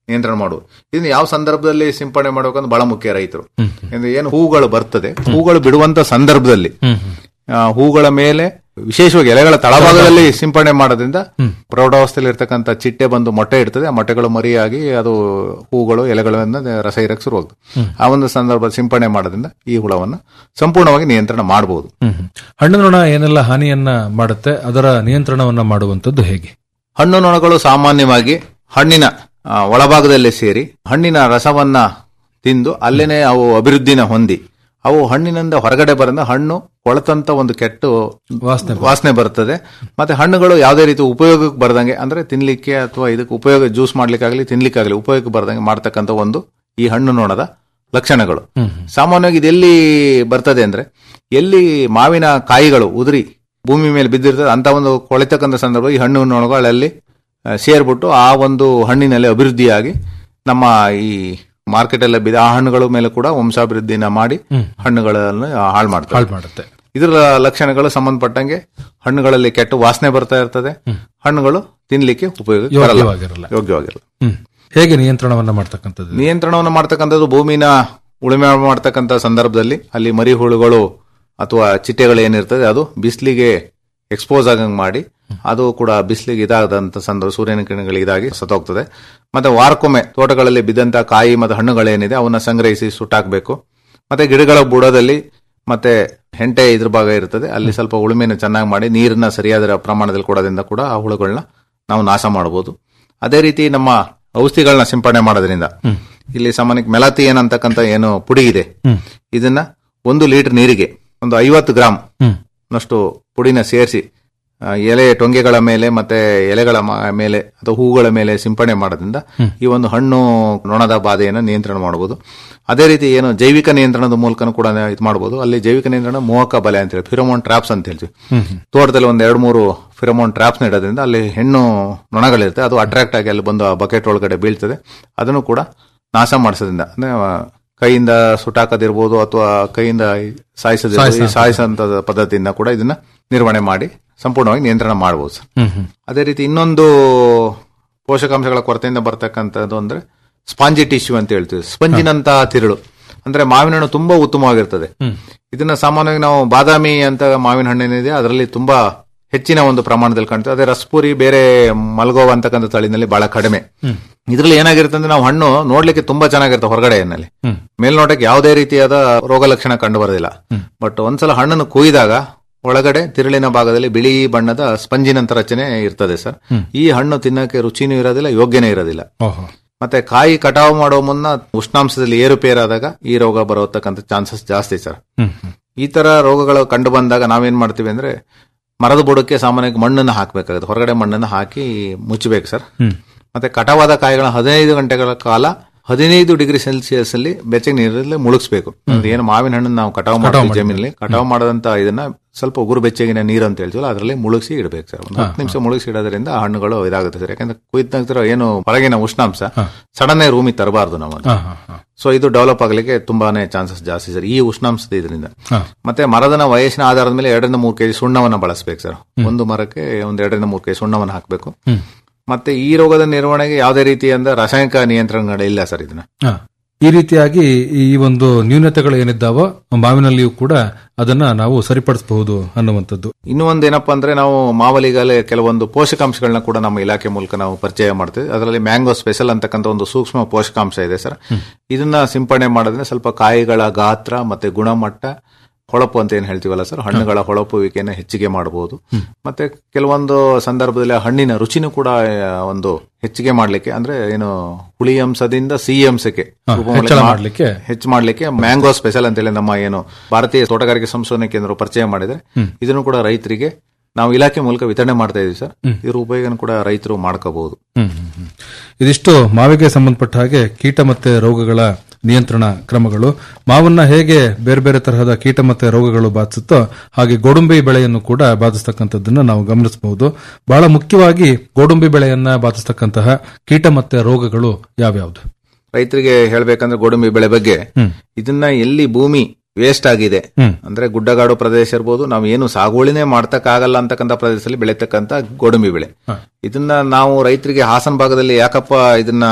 ನಿಯಂತ್ರಣ ಮಾಡುವುದು ಇದನ್ನ ಯಾವ ಸಂದರ್ಭದಲ್ಲಿ ಸಿಂಪಡಣೆ ಮಾಡಬೇಕಂದ್ರೆ ಬಹಳ ಮುಖ್ಯ ರೈತರು ಅಂದ್ರೆ ಏನು ಹೂಗಳು ಬರ್ತದೆ ಹೂಗಳು ಬಿಡುವಂತ ಸಂದರ್ಭದಲ್ಲಿ ಆ, ಹೂಗಳ ಮೇಲೆ ವಿಶೇಷವಾಗಿ ಎಲೆಗಳ ತಳಭಾಗದಲ್ಲಿ ಸಿಂಪಡಣೆ ಮಾಡೋದ್ರಿಂದ ಪ್ರೌಢಾವಸ್ಥೆಯಲ್ಲಿ ಇರ್ತಕ್ಕಂಥ ಚಿಟ್ಟೆ ಬಂದು ಮೊಟ್ಟೆ ಇಡ್ತದೆ ಆ ಮೊಟ್ಟೆಗಳು ಮರಿಯಾಗಿ ಅದು ಹೂಗಳು ಎಲೆಗಳನ್ನ ರಸ ಇರಕ್ಕೆ ಶುರುವಾಗ್ತದೆ ಆ ಒಂದು ಸಂದರ್ಭ ಸಿಂಪಡಣೆ ಮಾಡೋದ್ರಿಂದ ಈ ಹುಳವನ್ನು ಸಂಪೂರ್ಣವಾಗಿ ನಿಯಂತ್ರಣ ಮಾಡಬಹುದು ಹ್ಮ್ ಹ್ಮ್. ಹಣ್ಣು ನೊಣ ಏನೆಲ್ಲ ಹಾನಿಯನ್ನ ಮಾಡುತ್ತೆ ಅದರ ನಿಯಂತ್ರಣವನ್ನ ಮಾಡುವಂತದ್ದು ಹೇಗೆ ಹಣ್ಣು ನೊಣಗಳು ಸಾಮಾನ್ಯವಾಗಿ ಹಣ್ಣಿನ ಆ, ಒಳಭಾಗದಲ್ಲಿ ಸೇರಿ ಹಣ್ಣಿನ ರಸವನ್ನ ತಿಂದು ಅಲ್ಲೇನೆ ಅವು ಅಭಿವೃದ್ಧಿನ ಹೊಂದಿ ಅವು ಹಣ್ಣಿನಿಂದ ಹೊರಗಡೆ ಬರಂದ ಹಣ್ಣು ಕೊಳತಂತ ಒಂದು ಕೆಟ್ಟು ವಾಸನೆ ವಾಸನೆ ಬರ್ತದೆ ಮತ್ತೆ ಹಣ್ಣುಗಳು ಯಾವುದೇ ರೀತಿ ಉಪಯೋಗಕ್ಕೆ ಬರ್ದಂಗೆ ಅಂದ್ರೆ ತಿನ್ಲಿಕ್ಕೆ ಅಥವಾ ಇದಕ್ಕೆ ಉಪಯೋಗ ಜ್ಯೂಸ್ ಮಾಡ್ಲಿಕ್ಕಾಗಲಿ ತಿನ್ಲಿಕ್ಕಾಗಲಿ ಉಪಯೋಗಕ್ಕೆ ಬರ್ದಂಗೆ ಮಾಡ್ತಕ್ಕಂಥ ಒಂದು ಈ ಹಣ್ಣು ನೋಣದ ಲಕ್ಷಣಗಳು ಸಾಮಾನ್ಯವಾಗಿ ಇದೆಲ್ಲಿ ಬರ್ತದೆ ಅಂದ್ರೆ ಎಲ್ಲಿ ಮಾವಿನ ಕಾಯಿಗಳು ಉದುರಿ ಭೂಮಿ ಮೇಲೆ ಬಿದ್ದಿರ್ತದೆ ಅಂತ ಒಂದು ಕೊಳೆತಕ್ಕಂಥ ಸಂದರ್ಭ ಈ ಹಣ್ಣು ನೋಣಗಳಲ್ಲಿ ಆ, ಸೇರ್ಬಿಟ್ಟು ಆ ಒಂದು ಹಣ್ಣಿನಲ್ಲಿ ಅಭಿವೃದ್ಧಿಯಾಗಿ ನಮ್ಮ ಈ ಮಾರ್ಕೆಟ್ ಎಲ್ಲ ಬಿದ್ದ ಆ ಹಣ್ಣುಗಳ ಮೇಲೆ ಕೂಡ ವಂಶಾಭಿವೃದ್ಧಿನ ಮಾಡಿ ಹಣ್ಣುಗಳನ್ನು ಹಾಳು ಮಾಡ್ತಾರೆ ಹಾಳು ಮಾಡುತ್ತೆ ಇದರ ಲಕ್ಷಣಗಳು ಸಂಬಂಧಪಟ್ಟಂಗೆ ಹಣ್ಣುಗಳಲ್ಲಿ ಕೆಟ್ಟ ವಾಸನೆ ಬರ್ತಾ ಇರ್ತದೆ ಹಣ್ಣುಗಳು ತಿನ್ಲಿಕ್ಕೆ ಉಪಯೋಗ ಯೋಗ್ಯವಾಗಿರಲ್ಲ. ಯೋಗ್ಯವಾಗಿರಲ್ಲ ಹ್ಮ್ ಹೇಗೆ ನಿಯಂತ್ರಣವನ್ನ ಮಾಡ್ತಕ್ಕಂಥದ್ದು ನಿಯಂತ್ರಣವನ್ನು ಮಾಡ್ತಕ್ಕಂಥದ್ದು ಭೂಮಿನ ಉಳುಮೆ ಮಾಡ್ತಕ್ಕಂಥ ಸಂದರ್ಭದಲ್ಲಿ ಅಲ್ಲಿ ಮರಿ ಹುಳುಗಳು ಅಥವಾ ಚಿಟ್ಟೆಗಳು ಏನಿರ್ತದೆ ಅದು ಬಿಸಿಲಿಗೆ ಎಕ್ಸ್ಪೋಸ್ ಆಗಂಗ್ ಮಾಡಿ ಅದು ಕೂಡ ಬಿಸಿಲಿಗೆ ಇದಾದಂತ ಸಂದರ್ಭ ಸೂರ್ಯನ ಕಿರಣಗಳಿಗೆ ಇದಾಗಿ ಸತ್ತೋಗ್ತದೆ ಮತ್ತೆ ವಾರಕ್ಕೊಮ್ಮೆ ತೋಟಗಳಲ್ಲಿ ಬಿದ್ದಂತ ಕಾಯಿ ಮತ್ತು ಹಣ್ಣುಗಳೇನಿದೆ ಅವನ್ನ ಸಂಗ್ರಹಿಸಿ ಸುಟ್ಟಾಕ್ಬೇಕು ಮತ್ತೆ ಗಿಡಗಳ ಬುಡದಲ್ಲಿ ಮತ್ತೆ ಹೆಂಟೆ ಇದ್ರ ಭಾಗ ಇರ್ತದೆ ಅಲ್ಲಿ ಸ್ವಲ್ಪ ಉಳುಮೆನ ಚೆನ್ನಾಗಿ ಮಾಡಿ ನೀರನ್ನ ಸರಿಯಾದ ಪ್ರಮಾಣದಲ್ಲಿ ಕೊಡೋದ್ರಿಂದ ಕೂಡ ಆ ಹುಳುಗಳನ್ನ ನಾವು ನಾಶ ಮಾಡಬಹುದು ಅದೇ ರೀತಿ ನಮ್ಮ ಔಷಧಿಗಳನ್ನ ಸಿಂಪಡಣೆ ಮಾಡೋದ್ರಿಂದ ಇಲ್ಲಿ ಸಾಮಾನ್ಯಕ್ಕೆ ಮೆಲಾತಿಯನ್ ಅಂತಕ್ಕಂಥ ಏನು ಪುಡಿ ಇದೆ ಇದನ್ನ ಒಂದು ಲೀಟರ್ ನೀರಿಗೆ ಒಂದು ಐವತ್ತು ಗ್ರಾಮ್ ನಷ್ಟು ಪುಡಿನ ಸೇರಿಸಿ ಎಲೆ ಟೊಂಗೆಗಳ ಮೇಲೆ ಮತ್ತೆ ಎಲೆಗಳ ಮ- ಮೇಲೆ ಅಥವಾ ಹೂಗಳ ಮೇಲೆ ಸಿಂಪಡಣೆ ಮಾಡೋದ್ರಿಂದ ಈ ಒಂದು ಹಣ್ಣು ನೊಣದ ಬಾಧೆಯನ್ನು ನಿಯಂತ್ರಣ ಮಾಡಬಹುದು ಅದೇ ರೀತಿ ಏನು ಜೈವಿಕ ನಿಯಂತ್ರಣದ ಮೂಲಕನೂ ಕೂಡ ಇದು ಮಾಡಬಹುದು ಅಲ್ಲಿ ಜೈವಿಕ ನಿಯಂತ್ರಣ ಮೋಹಕ ಬಲೆ ಅಂತ ಹೇಳಿ ಫಿರೋಮೋನ್ ಟ್ರಾಪ್ಸ್ ಅಂತ ಹೇಳ್ತೀವಿ ತೋಟದಲ್ಲಿ ಒಂದ್ ಎರಡು ಮೂರು ಫಿರೋಮೋನ್ ಟ್ರಾಪ್ಸ್ ಇಡೋದ್ರಿಂದ ಅಲ್ಲಿ ಹೆಣ್ಣು ನೊಣಗಳಿರುತ್ತೆ ಅದು ಅಟ್ರಾಕ್ಟ್ ಆಗಿ ಅಲ್ಲಿ ಬಂದು ಆ ಬಕೆಟ್ ಒಳಗಡೆ ಬೀಳ್ತದೆ ಅದನ್ನು ಕೂಡ ನಾಶ ಮಾಡಿಸೋದ್ರಿಂದ ಅಂದ್ರೆ ಆ, ಕೈಯಿಂದ ಸುಟ್ಟಾಕದಿರ್ಬೋದು ಅಥವಾ ಕೈಯಿಂದ ಸಾಯಿಸೋದಿರ್ಬೋದು ಈ ಸಾಯಿಸಂತ ಪದ್ಧತಿಯಿಂದ ಕೂಡ ಇದನ್ನ ನಿರ್ವಹಣೆ ಮಾಡಿ ಸಂಪೂರ್ಣವಾಗಿ ನಿಯಂತ್ರಣ ಮಾಡಬಹುದು ಸರ್ ಹ್ಮ್ ಹ್ಮ್ ಅದೇ ರೀತಿ ಇನ್ನೊಂದು ಪೋಷಕಾಂಶಗಳ ಕೊರತೆಯಿಂದ ಬರ್ತಕ್ಕಂಥದ್ದು ಅಂದ್ರೆ ಸ್ಪಾಂಜಿ ಟಿಶ್ಯೂ ಅಂತ ಹೇಳ್ತೀವಿ ಸ್ಪಂಜಿನಂತ ತಿರುಳು ಅಂದ್ರೆ ಮಾವಿನ ಹಣ್ಣು ತುಂಬಾ ಉತ್ತಮವಾಗಿರ್ತದೆ ಇದನ್ನ ಸಾಮಾನ್ಯವಾಗಿ ನಾವು ಬಾದಾಮಿ ಅಂತ ಮಾವಿನ ಹಣ್ಣೇನಿದೆ ಅದರಲ್ಲಿ ತುಂಬಾ ಹೆಚ್ಚಿನ ಒಂದು ಪ್ರಮಾಣದಲ್ಲಿ ಕಾಣ್ತದೆ ಅದೇ ರಸ್ಪುರಿ ಬೇರೆ ಮಲ್ಗೋವ ಅಂತಕ್ಕಂಥ ತಳಿನಲ್ಲಿ ಬಹಳ ಕಡಿಮೆ ಇದ್ರಲ್ಲಿ ಏನಾಗಿರುತ್ತೆ ಅಂದ್ರೆ ನಾವು ಹಣ್ಣು ನೋಡ್ಲಿಕ್ಕೆ ತುಂಬಾ ಚೆನ್ನಾಗಿರುತ್ತೆ ಹೊರಗಡೆಯಲ್ಲಿ ಮೇಲ್ನೋಟಕ್ಕೆ ಯಾವುದೇ ರೀತಿಯಾದ ರೋಗ ಲಕ್ಷಣ ಕಂಡು ಬರೋದಿಲ್ಲ ಬಟ್ ಒಂದ್ಸಲ ಹಣ್ಣನ್ನು ಕೊಯ್ದಾಗ ಒಳಗಡೆ ತಿರುಳಿನ ಭಾಗದಲ್ಲಿ ಬಿಳಿ ಬಣ್ಣದ ಸ್ಪಂಜಿನಂತ ರಚನೆ ಇರ್ತದೆ ಸರ್ ಈ ಹಣ್ಣು ತಿನ್ನಕ್ಕೆ ರುಚಿನೂ ಇರೋದಿಲ್ಲ ಯೋಗ್ಯನೇ ಇರೋದಿಲ್ಲ ಓಹೋ ಮತ್ತೆ ಕಾಯಿ ಕಟಾವು ಮಾಡೋ ಮುನ್ನ ಉಷ್ಣಾಂಶದಲ್ಲಿ ಏರುಪೇರಾದಾಗ ಈ ರೋಗ ಬರತಕ್ಕಂಥ ಚಾನ್ಸಸ್ ಜಾಸ್ತಿ ಸರ್ ಹ್ಮ್ ಹ್ಮ್ ಈ ತರ ರೋಗಗಳು ಕಂಡು ಬಂದಾಗ ನಾವೇನ್ ಮಾಡ್ತೀವಿ ಅಂದ್ರೆ ಮರದ ಬುಡಕ್ಕೆ ಸಾಮಾನ್ಯವಾಗಿ ಮಣ್ಣನ್ನು ಹಾಕಬೇಕಾಗುತ್ತೆ ಹೊರಗಡೆ ಮಣ್ಣನ್ನು ಹಾಕಿ ಮುಚ್ಚಬೇಕು ಸರ್ ಹ್ಮ್ ಮತ್ತೆ ಕಟಾವಾದ ಕಾಯಿಗಳನ್ನ ಹದಿನೈದು ಗಂಟೆಗಳ ಕಾಲ ಹದಿನೈದು ಡಿಗ್ರಿ ಸೆಲ್ಸಿಯಸ್ ಅಲ್ಲಿ ಬೆಚ್ಚಗೆ ನೀರಲ್ಲಿ ಮುಳುಗಿಸ್ಬೇಕು ಅಂದ್ರೆ ಏನು ಮಾವಿನ ಹಣ್ಣನ್ನು ನಾವು ಕಟಾವು ಮಾಡ್ತೀವಿ ಜಮೀನಲ್ಲಿ ಕಟಾವು ಮಾಡದಂತ ಇದನ್ನ ಸ್ವಲ್ಪ ಉಗುರು ಬೆಚ್ಚಗಿನ ನೀರು ಅಂತ ಹೇಳ್ತೀವಲ್ಲ ಅದರಲ್ಲಿ ಮುಳುಗಿಸಿ ಇಡಬೇಕು ಸರ್ ಒಂದು ಹತ್ತು ನಿಮಿಷ ಮುಳುಗಿಸಿ ಇಡೋದ್ರಿಂದ ಆ ಹಣ್ಣುಗಳು ಇದಾಗುತ್ತೆ ಸರ್ ಯಾಕಂದ್ರೆ ಕುಯ್ದ ನಂತರ ಏನು ಹೊರಗಿನ ಉಷ್ಣಾಂಶ ಸಡನ್ ಆಗಿ ರೂಮಿಗೆ ತರಬಾರ್ದು ನಾವು ಹಾ ಹಾ ಹಾ ಸೊ ಇದು ಡೆವಲಪ್ ಆಗ್ಲಿಕ್ಕೆ ತುಂಬಾನೇ ಚಾನ್ಸಸ್ ಜಾಸ್ತಿ ಸರ್ ಈ ಉಷ್ಣಾಂಶದ ಇದರಿಂದ ಹಾ. ಮತ್ತೆ ಮರದನ ವಯಸ್ಸಿನ ಆಧಾರದ ಮೇಲೆ ಎರಡರಿಂದ ಮೂರು ಕೆಜಿ ಸುಣ್ಣವನ್ನ ಬಳಸಬೇಕು ಸರ್ ಒಂದು ಮರಕ್ಕೆ ಒಂದು ಎರಡರಿಂದ ಮೂರು ಕೆಜಿ ಸುಣ್ಣವನ್ನ ಹಾಕಬೇಕು ಮತ್ತೆ ಈ ರೋಗದ ನಿರ್ವಹಣೆಗೆ ಯಾವುದೇ ರೀತಿಯಿಂದ ರಾಸಾಯನಿಕ ನಿಯಂತ್ರಣಗಳಿಲ್ಲ ಸರ್ ಇದನ್ನ ಹಾ. ಈ ರೀತಿಯಾಗಿ ಈ ಒಂದು ನ್ಯೂನತೆಗಳು ಏನಿದ್ದಾವೋ ಮಾವಿನಲ್ಲಿಯೂ ಕೂಡ ಅದನ್ನ ನಾವು ಸರಿಪಡಿಸಬಹುದು ಅನ್ನುವಂಥದ್ದು ಇನ್ನೂ ಒಂದು ಏನಪ್ಪಾ ಅಂದ್ರೆ ನಾವು ಮಾವಲಿಗಾಲೆ ಕೆಲವೊಂದು ಪೋಷಕಾಂಶಗಳನ್ನ ಕೂಡ ನಮ್ಮ ಇಲಾಖೆ ಮೂಲಕ ನಾವು ಪರಿಚಯ ಮಾಡ್ತೀವಿ ಅದರಲ್ಲಿ ಮ್ಯಾಂಗೋ ಸ್ಪೆಷಲ್ ಅಂತಕ್ಕಂಥ ಒಂದು ಸೂಕ್ಷ್ಮ ಪೋಷಕಾಂಶ ಇದೆ ಸರ್ ಇದನ್ನ ಸಿಂಪಡಣೆ ಮಾಡೋದ್ರೆ ಸ್ವಲ್ಪ ಕಾಯಿಗಳ ಗಾತ್ರ ಮತ್ತೆ ಗುಣಮಟ್ಟ ಹೊಳಪು ಅಂತ ಏನ್ ಹೇಳ್ತೀವಲ್ಲ ಸರ್ ಹಣ್ಣುಗಳ ಹೊಳಪುವಿಕೆಯನ್ನು ಹೆಚ್ಚಿಗೆ ಮಾಡಬಹುದು ಮತ್ತೆ ಕೆಲವೊಂದು ಸಂದರ್ಭದಲ್ಲಿ ಆ ಹಣ್ಣಿನ ರುಚಿನೂ ಕೂಡ ಆ, ಒಂದು ಹೆಚ್ಚಿಗೆ ಮಾಡ್ಲಿಕ್ಕೆ ಅಂದ್ರೆ ಏನು ಹುಳಿ ಅಂಶದಿಂದ ಸಿಹಿ ಅಂಶಕ್ಕೆ ರೂಪ ಹೆಚ್ಚಳ ಮಾಡ್ಲಿಕ್ಕೆ- ಮಾಡ್ಲಿಕ್ಕೆ ಹೆಚ್ಚು ಮಾಡ್ಲಿಕ್ಕೆ ಮ್ಯಾಂಗೋ ಸ್ಪೆಷಲ್ ಅಂತೇಳಿ ನಮ್ಮ ಏನು ಭಾರತೀಯ ತೋಟಗಾರಿಕೆ ಸಂಶೋಧನೆ ಕೇಂದ್ರ ಪರಿಚಯ ಮಾಡಿದ್ರೆ ಇದನ್ನು ಕೂಡ ರೈತರಿಗೆ ನಾವು ಇಲಾಖೆ ಮೂಲಕ ವಿತರಣೆ ಮಾಡ್ತಾ ಇದೀವಿ ಸರ್ ಇದ್ರ ಉಪಯೋಗನ ಕೂಡ ರೈತರು ಮಾಡ್ಕೋಬಹುದು ಹ್ಮ್, ಹ್ಮ್, ಹ್ಮ್. ಇದಿಷ್ಟು ಮಾವಿಗೆ ಸಂಬಂಧಪಟ್ಟ ಹಾಗೆ ಕೀಟ ಮತ್ತೆ ರೋಗಗಳ ನಿಯಂತ್ರಣ ಕ್ರಮಗಳು ಮಾವನ್ನ ಹೇಗೆ ಬೇರೆ ಬೇರೆ ತರಹದ ಕೀಟ ಮತ್ತೆ ರೋಗಗಳು ಬಾಧಿಸುತ್ತೋ ಹಾಗೆ ಗೋಡಂಬಿ ಬೆಳೆಯನ್ನು ಕೂಡ ಬಾಧಿಸ್ತಕ್ಕಂಥದ್ದನ್ನ ನಾವು ಗಮನಿಸಬಹುದು ಬಹಳ ಮುಖ್ಯವಾಗಿ ಗೋಡಂಬಿ ಬೆಳೆಯನ್ನ ಬಾಧಿಸ್ತಕ್ಕಂತಹ ಕೀಟ ಮತ್ತೆ ರೋಗಗಳು ಯಾವ್ಯಾವ್ದು ರೈತರಿಗೆ ಹೇಳ್ಬೇಕಂದ್ರೆ ಗೋಡಂಬಿ ಬೆಳೆ ಬಗ್ಗೆ ಇದನ್ನ ಎಲ್ಲಿ ಭೂಮಿ ವೇಸ್ಟ್ ಆಗಿದೆ ಅಂದ್ರೆ ಗುಡ್ಡಗಾಡು ಪ್ರದೇಶ ಇರ್ಬೋದು ನಾವು ಏನು ಸಾಗುವಳಿನೇ ಮಾಡ್ತಕ್ಕಾಗಲ್ಲ ಅಂತಕ್ಕಂಥ ಪ್ರದೇಶದಲ್ಲಿ ಬೆಳೀತಕ್ಕಂಥ ಗೋಡಂಬಿ ಬೆಳೆ ಇದನ್ನ ನಾವು ರೈತರಿಗೆ ಹಾಸನ ಭಾಗದಲ್ಲಿ ಯಾಕಪ್ಪ ಇದನ್ನ